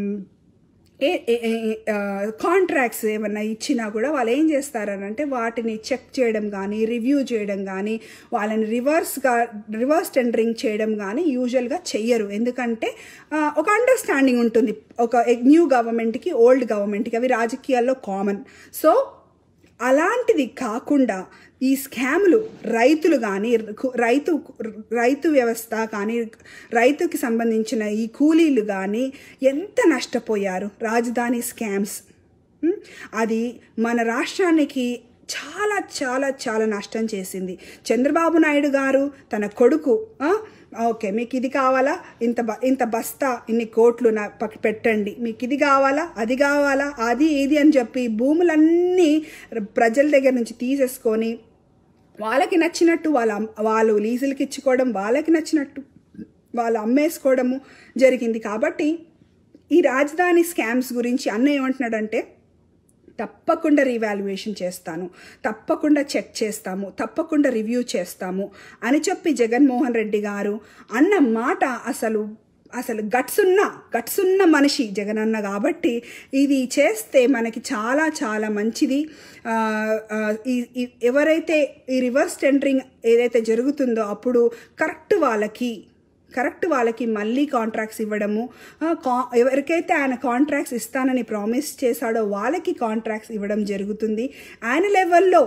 Speaker 2: ఏ కాంట్రాక్ట్స్ ఏమన్నా ఇచ్చినా కూడా వాళ్ళు ఏం చేస్తారనంటే వాటిని చెక్ చేయడం కానీ రివ్యూ చేయడం కానీ వాళ్ళని రివర్స్గా రివర్స్ టెండరింగ్ చేయడం కానీ యూజువల్గా చెయ్యరు ఎందుకంటే ఆ, ఒక అండర్స్టాండింగ్ ఉంటుంది ఒక న్యూ గవర్నమెంట్కి ఓల్డ్ గవర్నమెంట్కి అవి రాజకీయాల్లో కామన్ సో అలాంటిది కాకుండా ఈ స్కాములు రైతులు కానీ రైతు రైతు వ్యవస్థ కానీ రైతుకి సంబంధించిన ఈ కూలీలు కానీ ఎంత నష్టపోయారు రాజధాని స్కామ్స్ ఉమ్, అది మన రాష్ట్రానికి చాలా చాలా చాలా నష్టం చేసింది చంద్రబాబు నాయుడు గారు తన కొడుకు ఆ, ఓకే మీకు ఇది కావాలా ఇంత బ ఇంత బస్తా ఇన్ని కోట్లు నా పక్క పెట్టండి మీకు ఇది కావాలా అది కావాలా అది ఇది అని చెప్పి భూములన్నీ ప్రజల దగ్గర నుంచి తీసేసుకొని వాళ్ళకి నచ్చినట్టు వాళ్ళ అమ్- వాళ్ళు లీజులకి ఇచ్చుకోవడం వాళ్ళకి నచ్చినట్టు వాళ్ళు అమ్మేసుకోవడము జరిగింది కాబట్టి ఈ రాజధాని స్కామ్స్ గురించి అన్న ఏమంటున్నాడంటే తప్పకుండా రీవాల్యుయేషన్ చేస్తాను తప్పకుండా చెక్ చేస్తాము తప్పకుండా రివ్యూ చేస్తాము అని చెప్పి జగన్మోహన్ రెడ్డి గారు అన్న మాట అసలు అసలు గట్స్ ఉన్న గట్స్ ఉన్న మనిషి జగనన్న కాబట్టి ఇది చేస్తే మనకి చాలా చాలా మంచిది ఆ, ఆ, ఈ ఈ- ఎవరైతే ఈ రివర్స్ టెండరింగ్ ఏదైతే జరుగుతుందో అప్పుడు కరెక్ట్ వాళ్ళకి కరెక్ట్ వాళ్ళకి మళ్ళీ కాంట్రాక్ట్స్ ఇవ్వడము ఆ, కా- ఎవరికైతే ఆయన కాంట్రాక్ట్స్ ఇస్తానని ప్రామిస్ చేశాడో వాళ్ళకి కాంట్రాక్ట్స్ ఇవ్వడం జరుగుతుంది ఆయన లెవెల్లో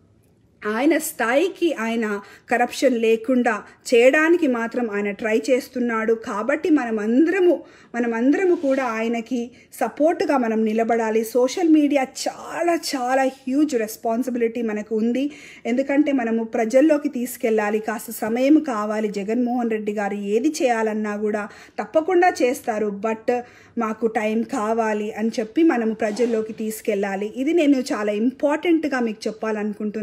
Speaker 2: ఆయన స్థాయికి ఆయన కరప్షన్ లేకుండా చేయడానికి మాత్రం ఆయన ట్రై చేస్తున్నాడు కాబట్టి మనం అందరము మనం అందరము కూడా ఆయనకి సపోర్ట్గా మనం నిలబడాలి సోషల్ మీడియా చాలా చాలా హ్యూజ్ రెస్పాన్సిబిలిటీ మనకు ఉంది ఎందుకంటే మనము ప్రజల్లోకి తీసుకెళ్ళాలి కాస్త సమయం కావాలి జగన్మోహన్ రెడ్డి గారు ఏది చేయాలన్నా కూడా తప్పకుండా చేస్తారు బట్ మాకు టైం కావాలి అని చెప్పి మనము ప్రజల్లోకి తీసుకెళ్ళాలి ఇది నేను చాలా ఇంపార్టెంట్గా మీకు చెప్పాలనుకుంటున్నాను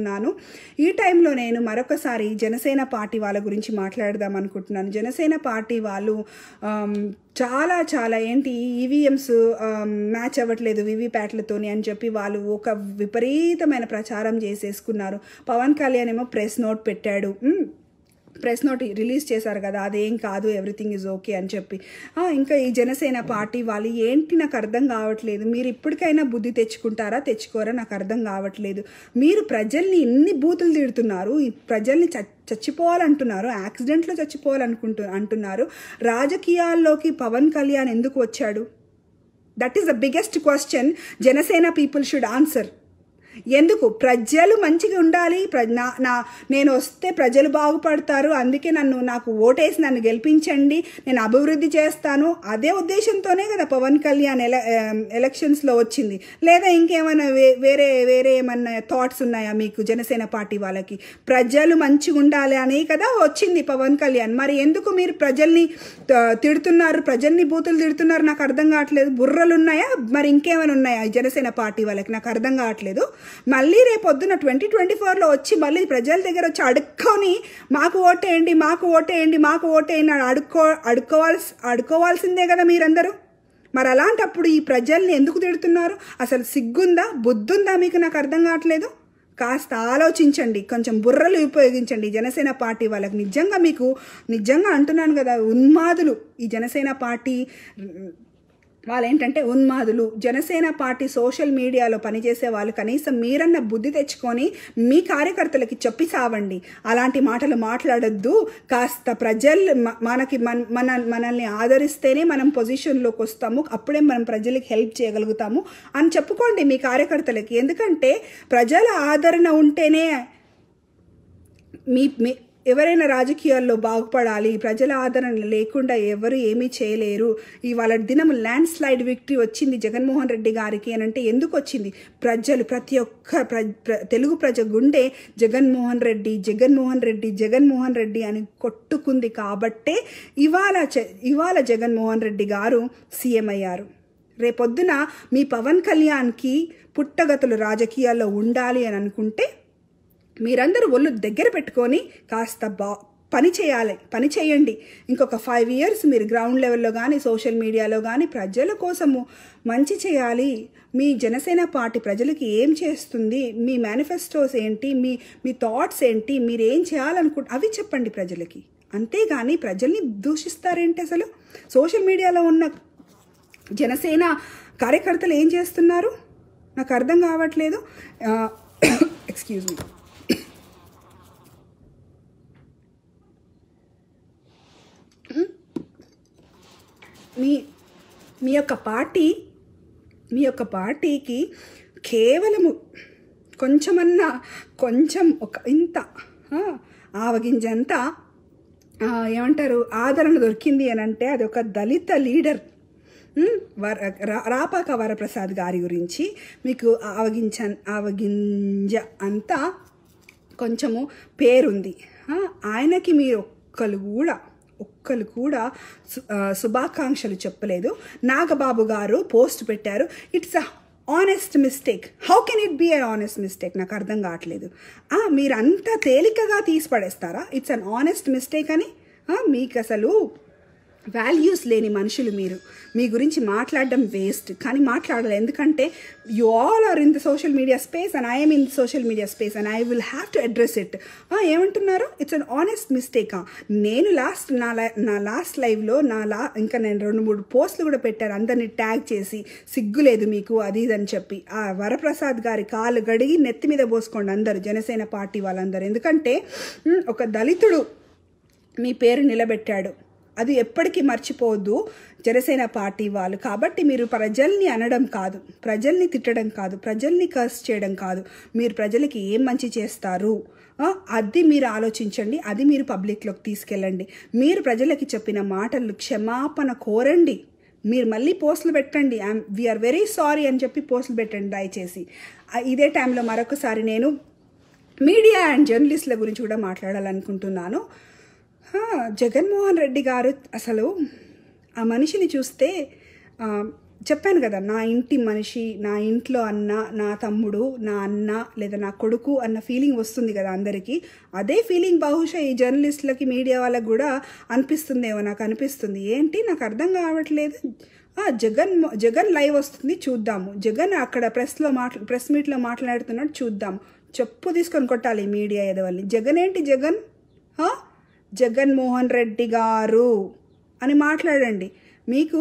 Speaker 2: ఈ టైంలో నేను మరొకసారి జనసేన పార్టీ వాళ్ళ గురించి మాట్లాడదాం అనుకుంటున్నాను జనసేన పార్టీ వాళ్ళు ఆమ్, చాలా చాలా ఏంటి ఈవీఎంస్ మ్యాచ్ అవ్వట్లేదు వివిప్యాట్లతోని అని చెప్పి వాళ్ళు ఒక విపరీతమైన ప్రచారం చేసేసుకున్నారు పవన్ కళ్యాణ్ ఏమో ప్రెస్ నోట్ పెట్టాడు ఉమ్, ప్రెస్ నోట్ రిలీజ్ చేశారు కదా అదేం కాదు ఎవ్రీథింగ్ ఈజ్ ఓకే అని చెప్పి ఆ, ఇంకా ఈ జనసేన పార్టీ వాళ్ళు ఏంటి నాకు అర్థం కావట్లేదు మీరు ఇప్పటికైనా బుద్ధి తెచ్చుకుంటారా తెచ్చుకోరా నాకు అర్థం కావట్లేదు మీరు ప్రజల్ని ఇన్ని బూతులు తిడుతున్నారు ఈ ప్రజల్ని చ చచ్చిపోవాలంటున్నారు యాక్సిడెంట్లో చచ్చిపోవాలనుకుంటు అంటున్నారు రాజకీయాల్లోకి పవన్ కళ్యాణ్ ఎందుకు వచ్చాడు that is the biggest question Janasena people should answer ఎందుకు ప్రజలు మంచిగా ఉండాలి ప్ర నా నా నేను వస్తే ప్రజలు బాగుపడతారు అందుకే నన్ను నాకు ఓటేసి నన్ను గెలిపించండి నేను అభివృద్ధి చేస్తాను అదే ఉద్దేశంతోనే కదా పవన్ కళ్యాణ్ ఎల ఎలక్షన్స్లో వచ్చింది లేదా ఇంకేమైనా వే వేరే వేరే ఏమన్నా థాట్స్ ఉన్నాయా మీకు జనసేన పార్టీ వాళ్ళకి ప్రజలు మంచిగా ఉండాలి అనే కదా వచ్చింది పవన్ కళ్యాణ్ మరి ఎందుకు మీరు ప్రజల్ని త- తిడుతున్నారు ప్రజల్ని బూతులు తిడుతున్నారు నాకు అర్థం కావట్లేదు బుర్రలు ఉన్నాయా మరి ఇంకేమైనా ఉన్నాయా ఈ జనసేన పార్టీ వాళ్ళకి నాకు అర్థం కావట్లేదు మళ్ళీ రేపు పొద్దున ట్వంటీ ట్వంటీ ఫోర్లో వచ్చి మళ్ళీ ప్రజల దగ్గర వచ్చి అడుక్కొని మాకు ఓటేయండి మాకు ఓటేయండి మాకు ఓటేయండి అని అడుక్కో అడుక్కోవాల్సి అడుక్కోవాల్సిందే కదా మీరందరూ మరి అలాంటప్పుడు ఈ ప్రజల్ని ఎందుకు తిడుతున్నారు అసలు సిగ్గుందా బుద్ధుందా మీకు నాకు అర్థం కావట్లేదు కాస్త ఆలోచించండి కొంచెం బుర్రలు ఉపయోగించండి ఈ జనసేన పార్టీ వాళ్ళకి నిజంగా మీకు నిజంగా అంటున్నాను కదా ఉన్మాదులు ఈ జనసేన పార్టీ వాళ్ళు ఏంటంటే ఉన్మాదులు జనసేన పార్టీ సోషల్ మీడియాలో పనిచేసే వాళ్ళు కనీసం మీరన్న బుద్ధి తెచ్చుకొని మీ కార్యకర్తలకి చెప్పి సావండి అలాంటి మాటలు మాట్లాడొద్దు కాస్త ప్రజలు మ- మనకి మన మన మనల్ని ఆదరిస్తేనే మనం పొజిషన్లోకి వస్తాము అప్పుడే మనం ప్రజలకి హెల్ప్ చేయగలుగుతాము అని చెప్పుకోండి మీ కార్యకర్తలకి ఎందుకంటే ప్రజల ఆదరణ ఉంటేనే మీ మీ ఎవరైనా రాజకీయాల్లో బాగుపడాలి ప్రజల ఆదరణ లేకుండా ఎవరు ఏమీ చేయలేరు ఇవాళ దినం ల్యాండ్ స్లైడ్ విక్టరీ వచ్చింది జగన్మోహన్ రెడ్డి గారికి అని అంటే ఎందుకు వచ్చింది ప్రజలు ప్రతి ఒక్క ప్ర ప్ర- తెలుగు ప్రజ గుండె జగన్మోహన్ రెడ్డి జగన్మోహన్ రెడ్డి జగన్మోహన్ రెడ్డి అని కొట్టుకుంది కాబట్టే ఇవాళ చ- ఇవాళ జగన్మోహన్ రెడ్డి గారు సీఎం అయ్యారు రేపొద్దున మీ పవన్ కళ్యాణ్కి పుట్టగతులు రాజకీయాల్లో ఉండాలి అని అనుకుంటే మీరందరూ ఒళ్ళు దగ్గర పెట్టుకొని కాస్త బా పని చేయాలి పని చేయండి ఇంకొక ఫైవ్ ఇయర్స్ మీరు గ్రౌండ్ లెవెల్లో కానీ సోషల్ మీడియాలో కానీ ప్రజల కోసము మంచి చేయాలి మీ జనసేన పార్టీ ప్రజలకి ఏం చేస్తుంది మీ మేనిఫెస్టోస్ ఏంటి మీ మీ థాట్స్ ఏంటి మీరు ఏం చేయాలనుకుంటు అవి చెప్పండి ప్రజలకి అంతేగాని ప్రజల్ని దూషిస్తారేంటి అసలు సోషల్ మీడియాలో ఉన్న జనసేన కార్యకర్తలు ఏం చేస్తున్నారు నాకు అర్థం కావట్లేదు ఎక్స్క్యూజ్ మీ మీ మీ యొక్క పార్టీ మీ యొక్క పార్టీకి కేవలము కొంచెమన్నా కొంచెం ఒక ఇంత ఆ, ఆవగింజంత ఆ, ఏమంటారు ఆదరణ దొరికింది అని అంటే అది ఒక దళిత లీడర్ ఉమ్, వర రా- రాపాక వరప్రసాద్ గారి గురించి మీకు ఆవగించ ఆవగింజ అంతా కొంచెము పేరుంది ఆ, ఆయనకి మీరు ఒక్కరు కూడా ఒక్కరు కూడా సు- ఆ, శుభాకాంక్షలు చెప్పలేదు నాగబాబు గారు పోస్ట్ పెట్టారు it's a honest mistake how can it be an honest mistake నాకు అర్థం కావట్లేదు ఆ, మీరు అంత తేలికగా తీసి పడేస్తారా ఇట్స్ అన్ ఆనెస్ట్ మిస్టేక్ అని ఆ, మీకు అసలు వాల్యూస్ లేని మనుషులు మీరు మీ గురించి మాట్లాడడం వేస్ట్ కానీ మాట్లాడాలి ఎందుకంటే you all are in the social media space and I'm in social media space and I will have to address it ఏమంటున్నారు ఇట్స్ అన్ ఆనెస్ట్ మిస్టేకా నేను లాస్ట్ నా లై నా లాస్ట్ లైవ్లో నా లా ఇంకా నేను రెండు మూడు పోస్టులు కూడా పెట్టాను అందరిని ట్యాగ్ చేసి సిగ్గులేదు మీకు అది ఇది అని చెప్పి ఆ వరప్రసాద్ గారి కాలు గడిగి నెత్తి మీద పోసుకోండి అందరు జనసేన పార్టీ వాళ్ళందరూ ఎందుకంటే ఉమ్, ఒక దళితుడు మీ పేరు నిలబెట్టాడు అది ఎప్పటికీ మర్చిపోవద్దు జనసేన పార్టీ వాళ్ళు కాబట్టి మీరు ప్రజల్ని అనడం కాదు ప్రజల్ని తిట్టడం కాదు ప్రజల్ని కర్స్ చేయడం కాదు మీరు ప్రజలకి ఏం మంచి చేస్తారు ఆ, అది మీరు ఆలోచించండి అది మీరు పబ్లిక్లోకి తీసుకెళ్ళండి మీరు ప్రజలకి చెప్పిన మాటలు క్షమాపణ కోరండి మీరు మళ్ళీ పోస్టులు పెట్టండి ఐఎమ్ వీఆర్ వెరీ సారీ అని చెప్పి పోస్టులు పెట్టండి దయచేసి ఆ, ఇదే టైంలో మరొకసారి నేను మీడియా అండ్ జర్నలిస్టుల గురించి కూడా మాట్లాడాలనుకుంటున్నాను హా, జగన్మోహన్ రెడ్డి గారు అసలు ఆ మనిషిని చూస్తే ఆ, చెప్పాను కదా నా ఇంటి మనిషి నా ఇంట్లో అన్న నా తమ్ముడు నా అన్న లేదా నా కొడుకు అన్న ఫీలింగ్ వస్తుంది కదా అందరికీ అదే ఫీలింగ్ బహుశా ఈ జర్నలిస్టులకి మీడియా వాళ్ళకి కూడా అనిపిస్తుందేమో నాకు అనిపిస్తుంది ఏంటి నాకు అర్థం కావట్లేదు ఆ, జగన్ జగన్ లైవ్ వస్తుంది చూద్దాము జగన్ అక్కడ ప్రెస్లో మాట్లా ప్రెస్ మీట్లో మాట్లాడుతున్నాడు చూద్దాం చెప్పు తీసుకొని కొట్టాలి ఈ మీడియా ఎదవల్ని జగన్ ఏంటి జగన్ ఆ? జగన్మోహన్ రెడ్డి గారు అని మాట్లాడండి మీకు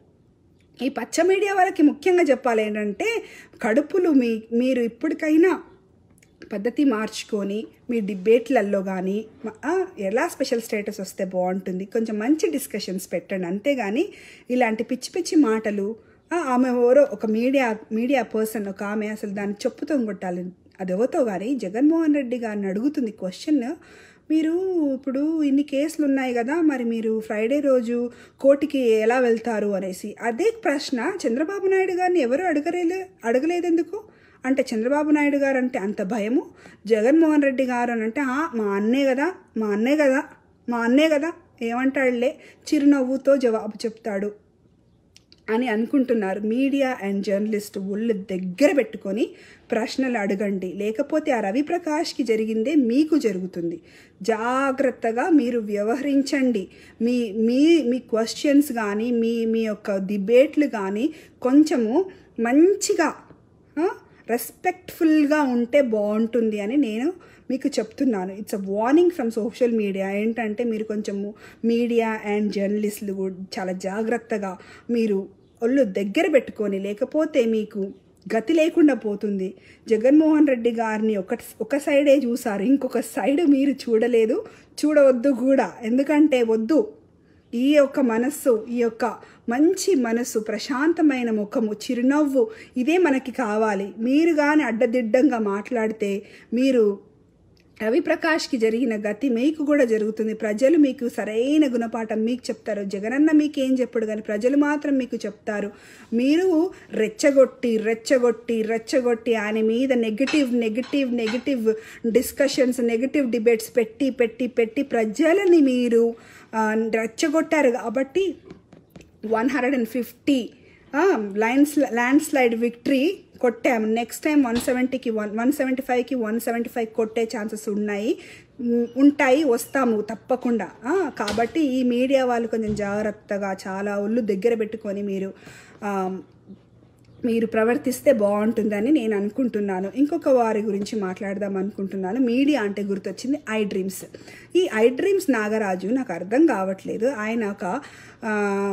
Speaker 2: ఈ పచ్చ మీడియా వాళ్ళకి ముఖ్యంగా చెప్పాలి ఏంటంటే కడుపులు మీ మీరు ఇప్పటికైనా పద్ధతి మార్చుకొని మీ డిబేట్లలో కానీ ఎలా స్పెషల్ స్టేటస్ వస్తే బాగుంటుంది కొంచెం మంచి డిస్కషన్స్ పెట్టండి అంతేగాని ఇలాంటి పిచ్చి పిచ్చి మాటలు ఆ, ఆమె ఎవరో ఒక మీడియా మీడియా పర్సన్ ఒక ఆమె అసలు దాన్ని చెప్పుతో కొట్టాలి అది ఎవరితో కానీ జగన్మోహన్ రెడ్డి గారిని అడుగుతుంది క్వశ్చన్ మీరు ఇప్పుడు ఇన్ని కేసులు ఉన్నాయి కదా మరి మీరు ఫ్రైడే రోజు కోర్టుకి ఎలా వెళ్తారు అనేసి అదే ప్రశ్న చంద్రబాబు నాయుడు గారిని ఎవరు అడగలేదు అడగలేదు ఎందుకు అంటే చంద్రబాబు నాయుడు గారు అంటే అంత భయము జగన్మోహన్ రెడ్డి గారు అని అంటే "ఆ, మా అన్నే కదా మా అన్నే కదా మా అన్నే కదా ఏమంటాడులే చిరునవ్వుతో జవాబు చెప్తాడు అని అనుకుంటున్నారు మీడియా అండ్ జర్నలిస్ట్ ఒళ్ళు దగ్గర పెట్టుకొని ప్రశ్నలు అడగండి లేకపోతే ఆ రవి ప్రకాష్కి జరిగిందే మీకు జరుగుతుంది జాగ్రత్తగా మీరు వ్యవహరించండి మీ మీ మీ క్వశ్చన్స్ కానీ మీ మీ యొక్క డిబేట్లు కానీ కొంచెము మంచిగా రెస్పెక్ట్ఫుల్గా ఉంటే బాగుంటుంది అని నేను మీకు చెప్తున్నాను it's a warning from social media ఏంటంటే మీరు కొంచెము మీడియా అండ్ జర్నలిస్టులు కూడా చాలా జాగ్రత్తగా మీరు ఒళ్ళు దగ్గర పెట్టుకొని లేకపోతే మీకు గతి లేకుండా పోతుంది జగన్మోహన్ రెడ్డి గారిని ఒక ఒక సైడే చూసారు ఇంకొక సైడ్ మీరు చూడలేదు చూడవద్దు కూడా ఎందుకంటే వద్దు ఈ యొక్క మనస్సు ఈ యొక్క మంచి మనస్సు ప్రశాంతమైన ముఖము చిరునవ్వు ఇదే మనకి కావాలి మీరు కానీ అడ్డదిడ్డంగా మాట్లాడితే మీరు రవిప్రకాష్కి జరిగిన గతి మీకు కూడా జరుగుతుంది ప్రజలు మీకు సరైన గుణపాఠం మీకు చెప్తారు జగనన్న మీకేం చెప్పడు కానీ ప్రజలు మాత్రం మీకు చెప్తారు మీరు రెచ్చగొట్టి రెచ్చగొట్టి రెచ్చగొట్టి ఆయన మీద negative negative negative discussions negative debates పెట్టి పెట్టి పెట్టి ప్రజలని మీరు ఆ, రెచ్చగొట్టారు కాబట్టి one hundred and fifty lines landslide victory కొట్టాము నెక్స్ట్ టైం వన్ సెవెంటీకి వన్ వన్ సెవెంటీ ఫైవ్కి వన్ సెవెంటీ ఫైవ్ కొట్టే ఛాన్సెస్ ఉన్నాయి ఉమ్, ఉంటాయి వస్తాము తప్పకుండా ఆ, కాబట్టి ఈ మీడియా వాళ్ళు కొంచెం జాగ్రత్తగా చాలా ఒళ్ళు దగ్గర పెట్టుకొని మీరు ఆ, మీరు ప్రవర్తిస్తే బాగుంటుందని నేను అనుకుంటున్నాను ఇంకొక వారి గురించి మాట్లాడదాం అనుకుంటున్నాను మీడియా అంటే గుర్తొచ్చింది ఐ డ్రీమ్స్ ఈ ఐ డ్రీమ్స్ నాగరాజు నాకు అర్థం కావట్లేదు ఆయన ఒక ఆ,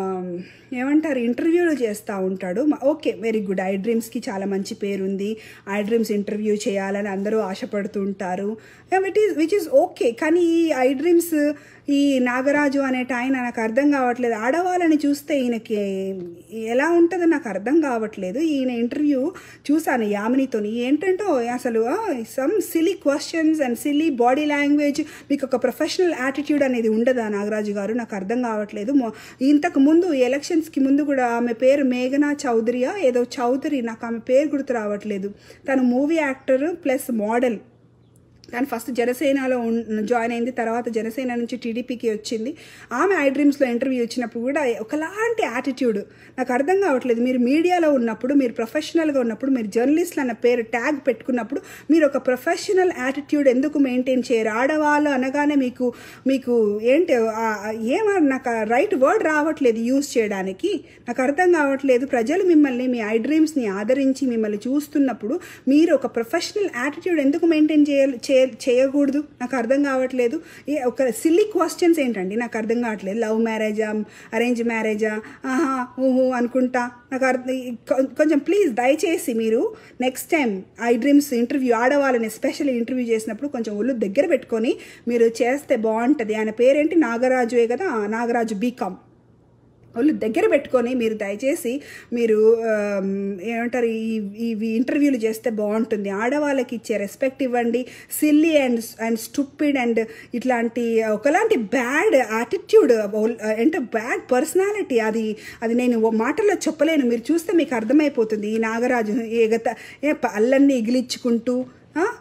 Speaker 2: ఏమంటారు ఇంటర్వ్యూలు చేస్తూ ఉంటాడు మ- ఓకే వెరీ గుడ్ ఐ డ్రీమ్స్కి చాలా మంచి పేరుంది ఐ డ్రీమ్స్ ఇంటర్వ్యూ చేయాలని అందరూ ఆశపడుతూ ఉంటారు విట్ ఈస్ విచ్ ఈస్ ఓకే కానీ ఈ ఐ డ్రీమ్స్ ఈ నాగరాజు అనేట ఆయన నాకు అర్థం కావట్లేదు ఆడవాళ్ళని చూస్తే ఈయనకి ఎలా ఉంటుందో నాకు అర్థం కావట్లేదు ఈయన ఇంటర్వ్యూ చూశాను యామినితోని ఏంటంటో అసలు some silly questions and silly body language మీకు ఒక ప్రొఫెషనల్ యాటిట్యూడ్ అనేది ఉండదా నాగరాజు గారు నాకు అర్థం కావట్లేదు మొ- ఇంతకు ముందు ఎలక్షన్స్కి ముందు కూడా ఆమె పేరు మేఘనా చౌదరియా ఏదో చౌదరి నాకు ఆమె పేరు గుర్తు రావట్లేదు తను మూవీ యాక్టర్ ప్లస్ మోడల్ కానీ ఫస్ట్ జనసేనలో ఉన్- జాయిన్ అయింది తర్వాత జనసేన నుంచి టీడీపీకి వచ్చింది ఆమె ఐ డ్రీమ్స్లో ఇంటర్వ్యూ ఇచ్చినప్పుడు కూడా ఒకలాంటి యాటిట్యూడ్ నాకు అర్థం కావట్లేదు మీరు మీడియాలో ఉన్నప్పుడు మీరు ప్రొఫెషనల్గా ఉన్నప్పుడు మీరు జర్నలిస్ట్లు అన్న పేరు ట్యాగ్ పెట్టుకున్నప్పుడు మీరు ఒక ప్రొఫెషనల్ యాటిట్యూడ్ ఎందుకు మెయింటైన్ చేయరు ఆడవాళ్ళు అనగానే మీకు మీకు ఏంటి ఆ- ఆ- ఏమ నాకు రైట్ వర్డ్ రావట్లేదు యూజ్ చేయడానికి నాకు అర్థం కావట్లేదు ప్రజలు మిమ్మల్ని మీ ఐ డ్రీమ్స్ని ఆదరించి మిమ్మల్ని చూస్తున్నప్పుడు మీరు ఒక ప్రొఫెషనల్ యాటిట్యూడ్ ఎందుకు మెయింటైన్ చేయాలి చే- చేయకూడదు నాకు అర్థం కావట్లేదు ఈ ఒక సిల్లీ క్వశ్చన్స్ ఏంటండి నాకు అర్థం కావట్లేదు లవ్ మ్యారేజా అరేంజ్ మ్యారేజా ఆహా ఊహు అనుకుంటా నాకు అర్థం కొ- కొంచెం ప్లీజ్ దయచేసి మీరు next time I dreams interview ఆడవాళ్ళని ఎస్పెషల్లీ ఇంటర్వ్యూ చేసినప్పుడు కొంచెం ఒళ్ళు దగ్గర పెట్టుకొని మీరు చేస్తే బాగుంటుంది ఆయన పేరేంటి నాగరాజుయే కదా ఆ, నాగరాజు బీకామ్ వాళ్ళు దగ్గర పెట్టుకొని మీరు దయచేసి మీరు ఆమ్, ఏమంటారు ఈ ఇవి ఇంటర్వ్యూలు చేస్తే బాగుంటుంది ఆడవాళ్ళకి ఇచ్చే రెస్పెక్ట్ ఇవ్వండి silly and and stupid and ఇట్లాంటి ఒకలాంటి బ్యాడ్ యాటిట్యూడ్ అంటే బ్యాడ్ పర్సనాలిటీ అది అది నేను ఓ మాటల్లో చెప్పలేను మీరు చూస్తే మీకు అర్థమైపోతుంది ఈ నాగరాజు ఏ గత ఏ ప- అల్లన్ని ఇగిలించుకుంటూ ఆ?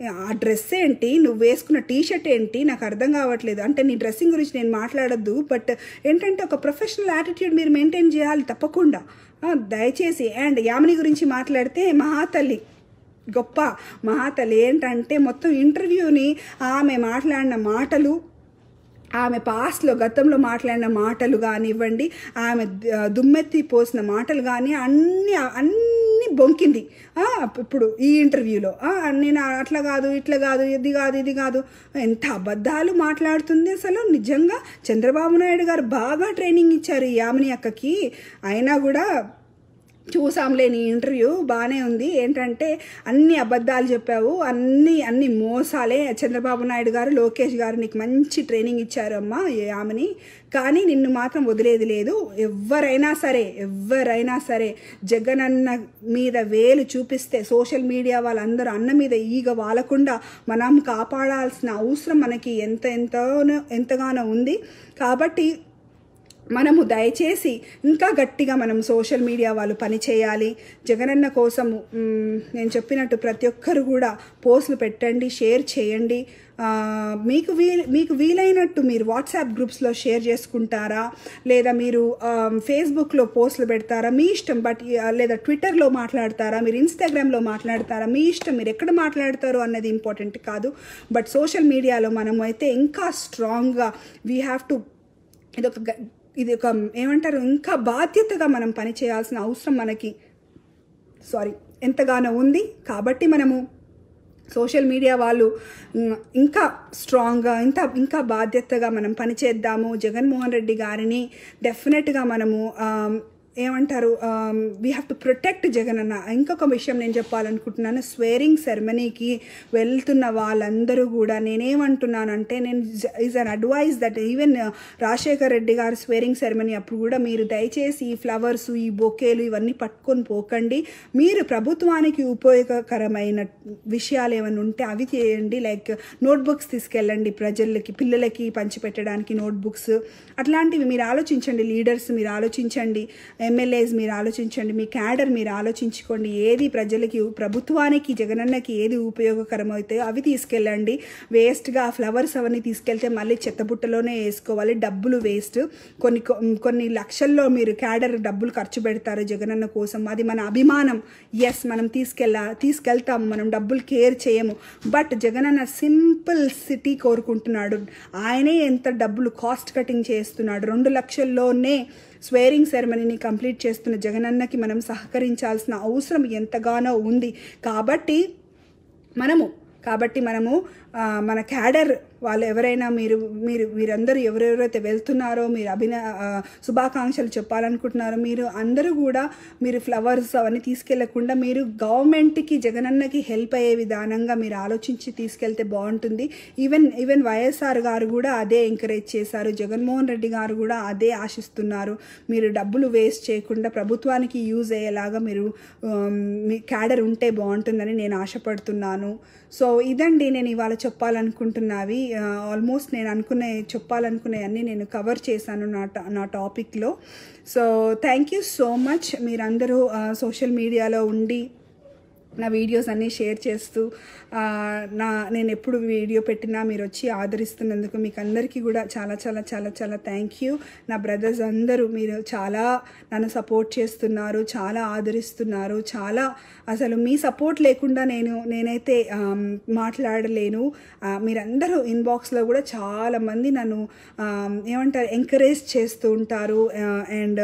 Speaker 2: ఆ డ్రెస్ ఏంటి నువ్వు వేసుకున్న టీ షర్ట్ ఏంటి నాకు అర్థం కావట్లేదు అంటే నీ డ్రెస్సింగ్ గురించి నేను మాట్లాడొద్దు బట్ ఏంటంటే ఒక ప్రొఫెషనల్ యాటిట్యూడ్ మీరు మెయింటైన్ చేయాలి తప్పకుండా ఆ, దయచేసి అండ్ యామిని గురించి మాట్లాడితే మహాతల్లి గొప్ప మహాతల్లి ఏంటంటే మొత్తం ఇంటర్వ్యూని ఆమె మాట్లాడిన మాటలు ఆమె పాస్ట్లో గతంలో మాట్లాడిన మాటలు కానివ్వండి ఆమె ద- దుమ్మెత్తి పోసిన మాటలు కానీ అన్నీ అన్నీ బొంకింది ఆ, ఇప్పుడు ఈ ఇంటర్వ్యూలో ఆ, నేను అట్లా కాదు ఇట్లా కాదు ఇది కాదు ఇది కాదు ఎంత అబద్ధాలు మాట్లాడుతుంది అసలు నిజంగా చంద్రబాబు నాయుడు గారు బాగా ట్రైనింగ్ ఇచ్చారు ఈ యామిని అక్కకి అయినా కూడా చూసాంలే నీ ఇంటర్వ్యూ బాగానే ఉంది ఏంటంటే అన్ని అబద్ధాలు చెప్పావు అన్ని అన్ని మోసాలే చంద్రబాబు నాయుడు గారు లోకేష్ గారు నీకు మంచి ట్రైనింగ్ ఇచ్చారు అమ్మా ఏ ఆమెని కానీ నిన్ను మాత్రం వదిలేది లేదు ఎవరైనా సరే ఎవరైనా సరే జగన్ అన్న మీద వేలు చూపిస్తే సోషల్ మీడియా వాళ్ళందరూ అన్న మీద ఈగ వాలకుండా మనం కాపాడాల్సిన అవసరం మనకి ఎంత ఎంతోనో ఎంతగానో ఉంది కాబట్టి మనము దయచేసి ఇంకా గట్టిగా మనం సోషల్ మీడియా వాళ్ళు పని చేయాలి జగనన్న కోసం మ్, నేను చెప్పినట్టు ప్రతి ఒక్కరు కూడా పోస్టులు పెట్టండి షేర్ చేయండి ఆ, మీకు వీల్ మీకు వీలైనట్టు మీరు వాట్సాప్ గ్రూప్స్లో షేర్ చేసుకుంటారా లేదా మీరు ఆ, ఫేస్బుక్లో పోస్టులు పెడతారా మీ ఇష్టం బట్ ఆ, లేదా ట్విట్టర్లో మాట్లాడతారా మీరు ఇన్స్టాగ్రామ్లో మాట్లాడతారా మీ ఇష్టం మీరు ఎక్కడ మాట్లాడతారు అన్నది ఇంపార్టెంట్ కాదు బట్ సోషల్ మీడియాలో మనం అయితే ఇంకా స్ట్రాంగ్గా వీ హ్యావ్ టు ఇది ఒక గ- ఇది ఒక ఏమంటారు ఇంకా బాధ్యతగా మనం పని చేయాల్సిన అవసరం మనకి సారీ ఎంతగానో ఉంది కాబట్టి మనము సోషల్ మీడియా వాళ్ళు ఉమ్, ఇంకా స్ట్రాంగ్గా ఇంకా ఇంకా బాధ్యతగా మనం పనిచేద్దాము జగన్మోహన్ రెడ్డి గారిని డెఫినెట్గా మనము ఆమ్, ఏమంటారు we have to protect Jagan అన్న ఇంకొక విషయం నేను చెప్పాలనుకుంటున్నాను స్వేరింగ్ సెరమనీకి వెళ్తున్న వాళ్ళందరూ కూడా నేనేమంటున్నానంటే నేను is an advise that even Rajasekhar Reddy గారు స్వేరింగ్ సెరమనీ అప్పుడు కూడా మీరు దయచేసి ఈ ఫ్లవర్స్ ఈ బొకేలు ఇవన్నీ పట్టుకొని పోకండి మీరు ప్రభుత్వానికి ఉపయోగకరమైన విషయాలు ఏమైనా ఉంటే అవి చేయండి లైక్ నోట్బుక్స్ తీసుకెళ్ళండి ప్రజలకి పిల్లలకి పంచిపెట్టడానికి నోట్బుక్స్ అట్లాంటివి మీరు ఆలోచించండి లీడర్స్ మీరు ఆలోచించండి ఎమ్మెల్యేస్ మీరు ఆలోచించండి మీ క్యాడర్ మీరు ఆలోచించుకోండి ఏది ప్రజలకి ప్రభుత్వానికి జగనన్నకి ఏది ఉపయోగకరం అవుతాయో అవి తీసుకెళ్ళండి వేస్ట్గా ఆ ఫ్లవర్స్ అవన్నీ తీసుకెళ్తే మళ్ళీ చెత్తబుట్టలోనే వేసుకోవాలి డబ్బులు వేస్ట్ కొన్ని కొ- కొన్ని లక్షల్లో మీరు క్యాడర్ డబ్బులు ఖర్చు పెడతారు జగనన్న కోసం అది మన అభిమానం ఎస్ మనం తీసుకెళ్ళ తీసుకెళ్తాము మనం డబ్బులు కేర్ చేయము బట్ జగనన్న సింపుల్ సిటీ కోరుకుంటున్నాడు ఆయనే ఎంత డబ్బులు కాస్ట్ కటింగ్ చేస్తున్నాడు రెండు లక్షల్లోనే స్వేరింగ్ సెరమనీని కంప్లీట్ చేస్తున్న జగనన్నకి మనం సహకరించాల్సిన అవసరం ఎంతగానో ఉంది కాబట్టి మనము కాబట్టి మనము ఆ, మన క్యాడర్ వాళ్ళు ఎవరైనా మీరు మీరు మీరందరూ ఎవరెవరైతే వెళ్తున్నారో మీరు అభిన ఆ, శుభాకాంక్షలు చెప్పాలనుకుంటున్నారో మీరు అందరూ కూడా మీరు ఫ్లవర్స్ అవన్నీ తీసుకెళ్లకుండా మీరు గవర్నమెంట్కి జగనన్నకి హెల్ప్ అయ్యే విధానంగా మీరు ఆలోచించి తీసుకెళ్తే బాగుంటుంది ఈవెన్ ఈవెన్ వైఎస్ఆర్ గారు కూడా అదే ఎంకరేజ్ చేశారు జగన్మోహన్ రెడ్డి గారు కూడా అదే ఆశిస్తున్నారు మీరు డబ్బులు వేస్ట్ చేయకుండా ప్రభుత్వానికి యూజ్ అయ్యేలాగా మీరు ఆమ్, మీ క్యాడర్ ఉంటే బాగుంటుందని నేను ఆశపడుతున్నాను సో ఇదండి నేను ఇవాళ చెప్పాలనుకుంటున్నవి ఆల్మోస్ట్ నేను అనుకునే చెప్పాలనుకునే అన్నీ నేను కవర్ చేశాను నా టా- నా టాపిక్లో so thank you so much మీరందరూ సోషల్ మీడియాలో ఉండి నా వీడియోస్ అన్నీ షేర్ చేస్తూ ఆ, నా నేను ఎప్పుడు వీడియో పెట్టినా మీరు వచ్చి ఆదరిస్తున్నందుకు మీకు అందరికీ కూడా చాలా చాలా చాలా చాలా థ్యాంక్ యూ నా బ్రదర్స్ అందరూ మీరు చాలా నన్ను సపోర్ట్ చేస్తున్నారు చాలా ఆదరిస్తున్నారు చాలా అసలు మీ సపోర్ట్ లేకుండా నేను నేనైతే ఆమ్, మాట్లాడలేను ఆ, మీరందరూ ఇన్బాక్స్లో కూడా చాలామంది నన్ను ఆమ్, ఏమంటారు ఎంకరేజ్ చేస్తూ ఉంటారు అండ్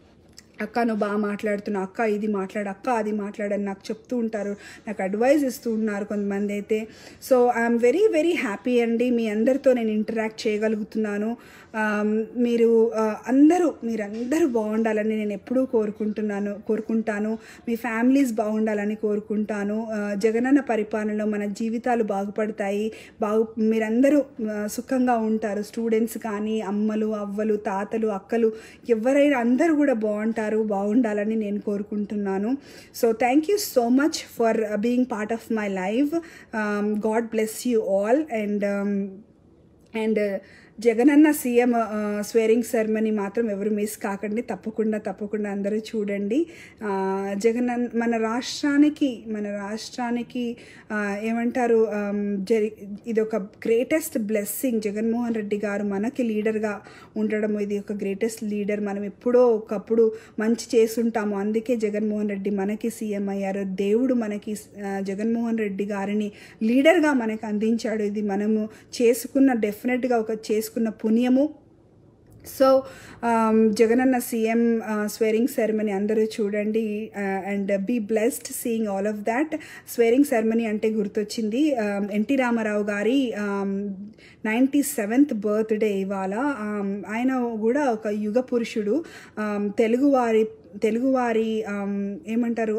Speaker 2: అక్క నువ్వు బాగా మాట్లాడుతున్నావు అక్క ఇది మాట్లాడు అక్క అది మాట్లాడని నాకు చెప్తూ ఉంటారు నాకు అడ్వైస్ ఇస్తూ ఉన్నారు కొంతమంది అయితే so I'm very very happy అండి మీ అందరితో నేను ఇంటరాక్ట్ చేయగలుగుతున్నాను ఆమ్, మీరు ఆ, అందరూ మీరందరూ బాగుండాలని నేను ఎప్పుడూ కోరుకుంటున్నాను కోరుకుంటాను మీ ఫ్యామిలీస్ బాగుండాలని కోరుకుంటాను ఆ, జగనన్న పరిపాలనలో మన జీవితాలు బాగుపడతాయి బాగు మీరందరూ ఆ, సుఖంగా ఉంటారు స్టూడెంట్స్ కానీ అమ్మలు అవ్వలు తాతలు అక్కలు ఎవరైనా అందరూ కూడా బాగుంటారు బాగుండాలని నేను కోరుకుంటున్నాను so thank you so much for being part of my life God bless you all and and Jagananna CM swearing ceremony మాత్రం ఎవరు మిస్ కాకండి తప్పకుండా తప్పకుండా అందరూ చూడండి ఆ, జగనన్న మన రాష్ట్రానికి మన రాష్ట్రానికి ఆ, ఏమంటారు ఆమ్, జరి ఇది ఒక గ్రేటెస్ట్ బ్లెస్సింగ్ జగన్మోహన్ రెడ్డి గారు మనకి లీడర్గా ఉండడం ఇది ఒక గ్రేటెస్ట్ లీడర్ మనం ఎప్పుడో ఒకప్పుడు మంచి చేసుంటాము అందుకే జగన్మోహన్ రెడ్డి మనకి సీఎం అయ్యారు దేవుడు మనకి ఆ, జగన్మోహన్ రెడ్డి గారిని లీడర్గా మనకి అందించాడు ఇది మనము చేసుకున్న డెఫినెట్గా ఒక చేసుకున్న పుణ్యము so Jagananna CM swearing ceremony అందరూ చూడండి and be blessed seeing all of that swearing ceremony అంటే గుర్తొచ్చింది ఎన్టీ రామారావు గారి నైంటీ సెవెంత్ బర్త్డే ఇవాళ Um, ఆయన కూడా ఒక యుగ పురుషుడు Um, తెలుగువారి తెలుగువారి um, ఏమంటారు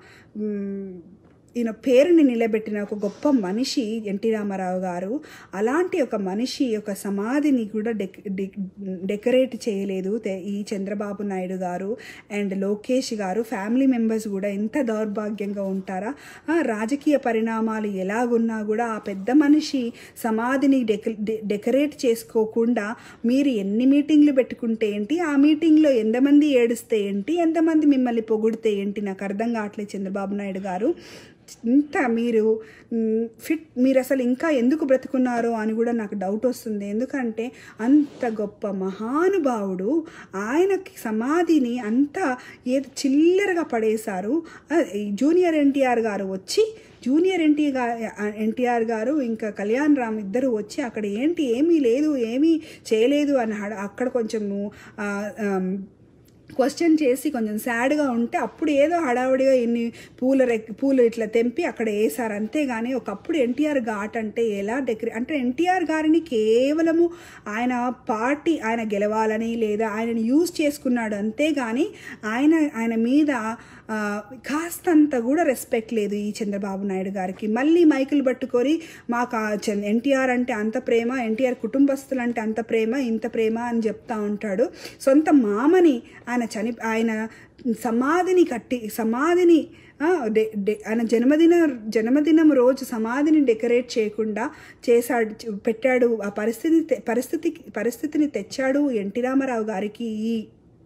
Speaker 2: ఈయన పేరుని నిలబెట్టిన ఒక గొప్ప మనిషి ఎన్టీ రామారావు గారు అలాంటి ఒక మనిషి ఒక సమాధిని కూడా డెక్ డెక్- డెకరేట్ చేయలేదు తె- ఈ చంద్రబాబు నాయుడు గారు అండ్ లోకేష్ గారు ఫ్యామిలీ మెంబర్స్ కూడా ఎంత దౌర్భాగ్యంగా ఉంటారా ఆ, రాజకీయ పరిణామాలు ఎలాగున్నా కూడా ఆ పెద్ద మనిషి సమాధిని డెక డె- డెకరేట్ చేసుకోకుండా మీరు ఎన్ని మీటింగ్లు పెట్టుకుంటే ఏంటి ఆ మీటింగ్లో ఎంతమంది ఏడుస్తే ఏంటి ఎంతమంది మిమ్మల్ని పొగిడితే ఏంటి నాకు అర్థం కావట్లేదు చంద్రబాబు నాయుడు గారు ఇంత మీరు మ్, ఫిట్ మీరు అసలు ఇంకా ఎందుకు బ్రతుకున్నారో అని కూడా నాకు డౌట్ వస్తుంది ఎందుకంటే అంత గొప్ప మహానుభావుడు ఆయనకి సమాధిని అంత ఏది చిల్లరగా పడేశారు ఆ, ఈ జూనియర్ ఎన్టీఆర్ గారు వచ్చి జూనియర్ ఎన్టీఆర్ ఎన్టీఆర్ గారు ఇంకా కళ్యాణ్ రామ్ ఇద్దరు వచ్చి అక్కడ ఏంటి ఏమీ లేదు ఏమీ చేయలేదు అని హడ- అక్కడ కొంచెము ఆ, ఆమ్, క్వశ్చన్ చేసి కొంచెం సాడ్గా ఉంటే అప్పుడు ఏదో హడావుడిగా ఇన్ని పూల రెక్ పూలు ఇట్లా తెంపి అక్కడ వేసారు అంతేగాని ఒకప్పుడు ఎన్టీఆర్ ఘాట్ అంటే ఎలా డెకరే అంటే ఎన్టీఆర్ గారిని కేవలము ఆయన పార్టీ ఆయన గెలవాలని లేదా ఆయనని యూజ్ చేసుకున్నాడు అంతేగాని ఆయన ఆయన మీద ఆ, కాస్తంత కూడా రెస్పెక్ట్ లేదు ఈ చంద్రబాబు నాయుడు గారికి మళ్ళీ మైకులు పట్టుకొని మాకు ఎన్టీఆర్ అంటే అంత ప్రేమ ఎన్టీఆర్ కుటుంబస్తులు అంటే అంత ప్రేమ ఇంత ప్రేమ అని చెప్తా ఉంటాడు సొంత మామని ఆయన చని ఆయన సమాధిని కట్టి సమాధిని ఆ, డె- డె- ఆయన జన్మదిన జన్మదినం రోజు సమాధిని డెకరేట్ చేయకుండా చేశాడు పెట్టాడు ఆ పరిస్థితి తె- పరిస్థితి పరిస్థితిని తెచ్చాడు ఎన్టీ రామారావు గారికి ఈ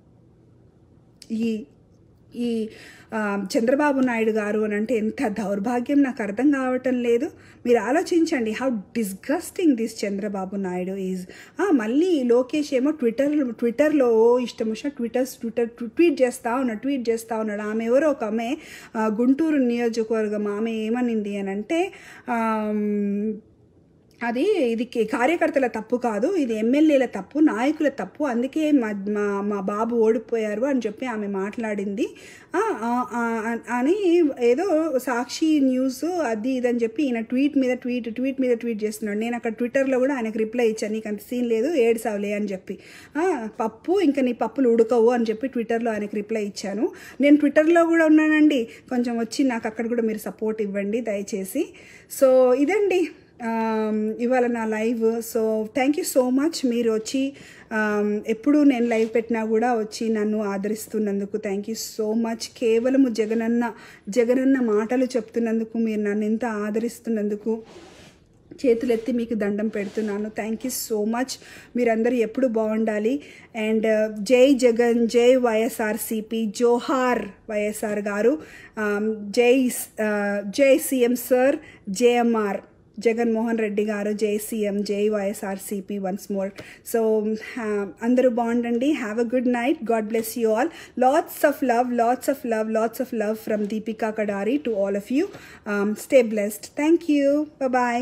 Speaker 2: ఈ ఈ ఆ, చంద్రబాబు నాయుడు గారు అని అంటే ఎంత దౌర్భాగ్యం నాకు అర్థం కావటం లేదు మీరు ఆలోచించండి how disgusting this Chandrababu Naidu is మళ్ళీ లోకేష్ ఏమో ట్విట్టర్ ట్విట్టర్లో ఓ ఇష్టం వచ్చిన ట్విట్టర్స్ ట్విట్టర్ ట్వీట్ చేస్తా ఉన్నాడు ట్వీట్ చేస్తా ఉన్నాడు ఆమె ఎవరో ఒక ఆమె ఆ, గుంటూరు నియోజకవర్గం ఆమె ఏమనింది అని అంటే ఆమ్, అది ఇది కే- కార్యకర్తల తప్పు కాదు ఇది ఎమ్మెల్యేల తప్పు నాయకుల తప్పు అందుకే మా మా మా బాబు ఓడిపోయారు అని చెప్పి ఆమె మాట్లాడింది ఆ, ఆ, ఆ, అని ఏదో సాక్షి న్యూస్ అది ఇది అని చెప్పి ఈయన ట్వీట్ మీద ట్వీట్ ట్వీట్ మీద ట్వీట్ చేస్తున్నాడు నేను అక్కడ ట్విట్టర్లో కూడా ఆయనకు రిప్లై ఇచ్చాను నీకు అంత సీన్ లేదు ఏడు సావులే అని చెప్పి ఆ, పప్పు ఇంకా నీ పప్పులు ఉడకవు అని చెప్పి ట్విట్టర్లో ఆయనకు రిప్లై ఇచ్చాను నేను ట్విట్టర్లో కూడా ఉన్నానండి కొంచెం వచ్చి నాకు అక్కడ కూడా మీరు సపోర్ట్ ఇవ్వండి దయచేసి సో ఇదండి ఆమ్, ఇవాళ నా live so thank you so much మీరు వచ్చి ఆమ్, ఎప్పుడు నేను లైవ్ పెట్టినా కూడా వచ్చి నన్ను ఆదరిస్తున్నందుకు థ్యాంక్ యూ సో మచ్ కేవలము జగనన్న జగనన్న మాటలు చెప్తున్నందుకు మీరు నన్ను ఎంత ఆదరిస్తున్నందుకు చేతులెత్తి మీకు దండం పెడుతున్నాను థ్యాంక్ యూ సో మచ్ మీరందరూ ఎప్పుడు బాగుండాలి అండ్ జై జగన్ జై వైఎస్ఆర్సిపి జోహార్ వైఎస్ఆర్ గారు ఆమ్, జై ఆ, జై CM sir JMR Jaganmohan Reddy గారు జై సీఎం జై వైఎస్ఆర్సిపి వన్స్ మోర్ సో అందరూ బాగుండండి have a good night God bless you all lots of love lots of love lots of love from Deepika Kadari to all of you stay blessed thank you bye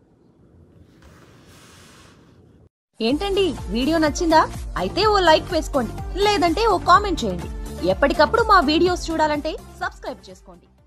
Speaker 1: ఏంటండి video నచ్చిందా అయితే ఓ like వేసుకోండి లేదంటే ఓ comment చేయండి ఎప్పటికప్పుడు మా వీడియోస్ చూడాలంటే subscribe చేసుకోండి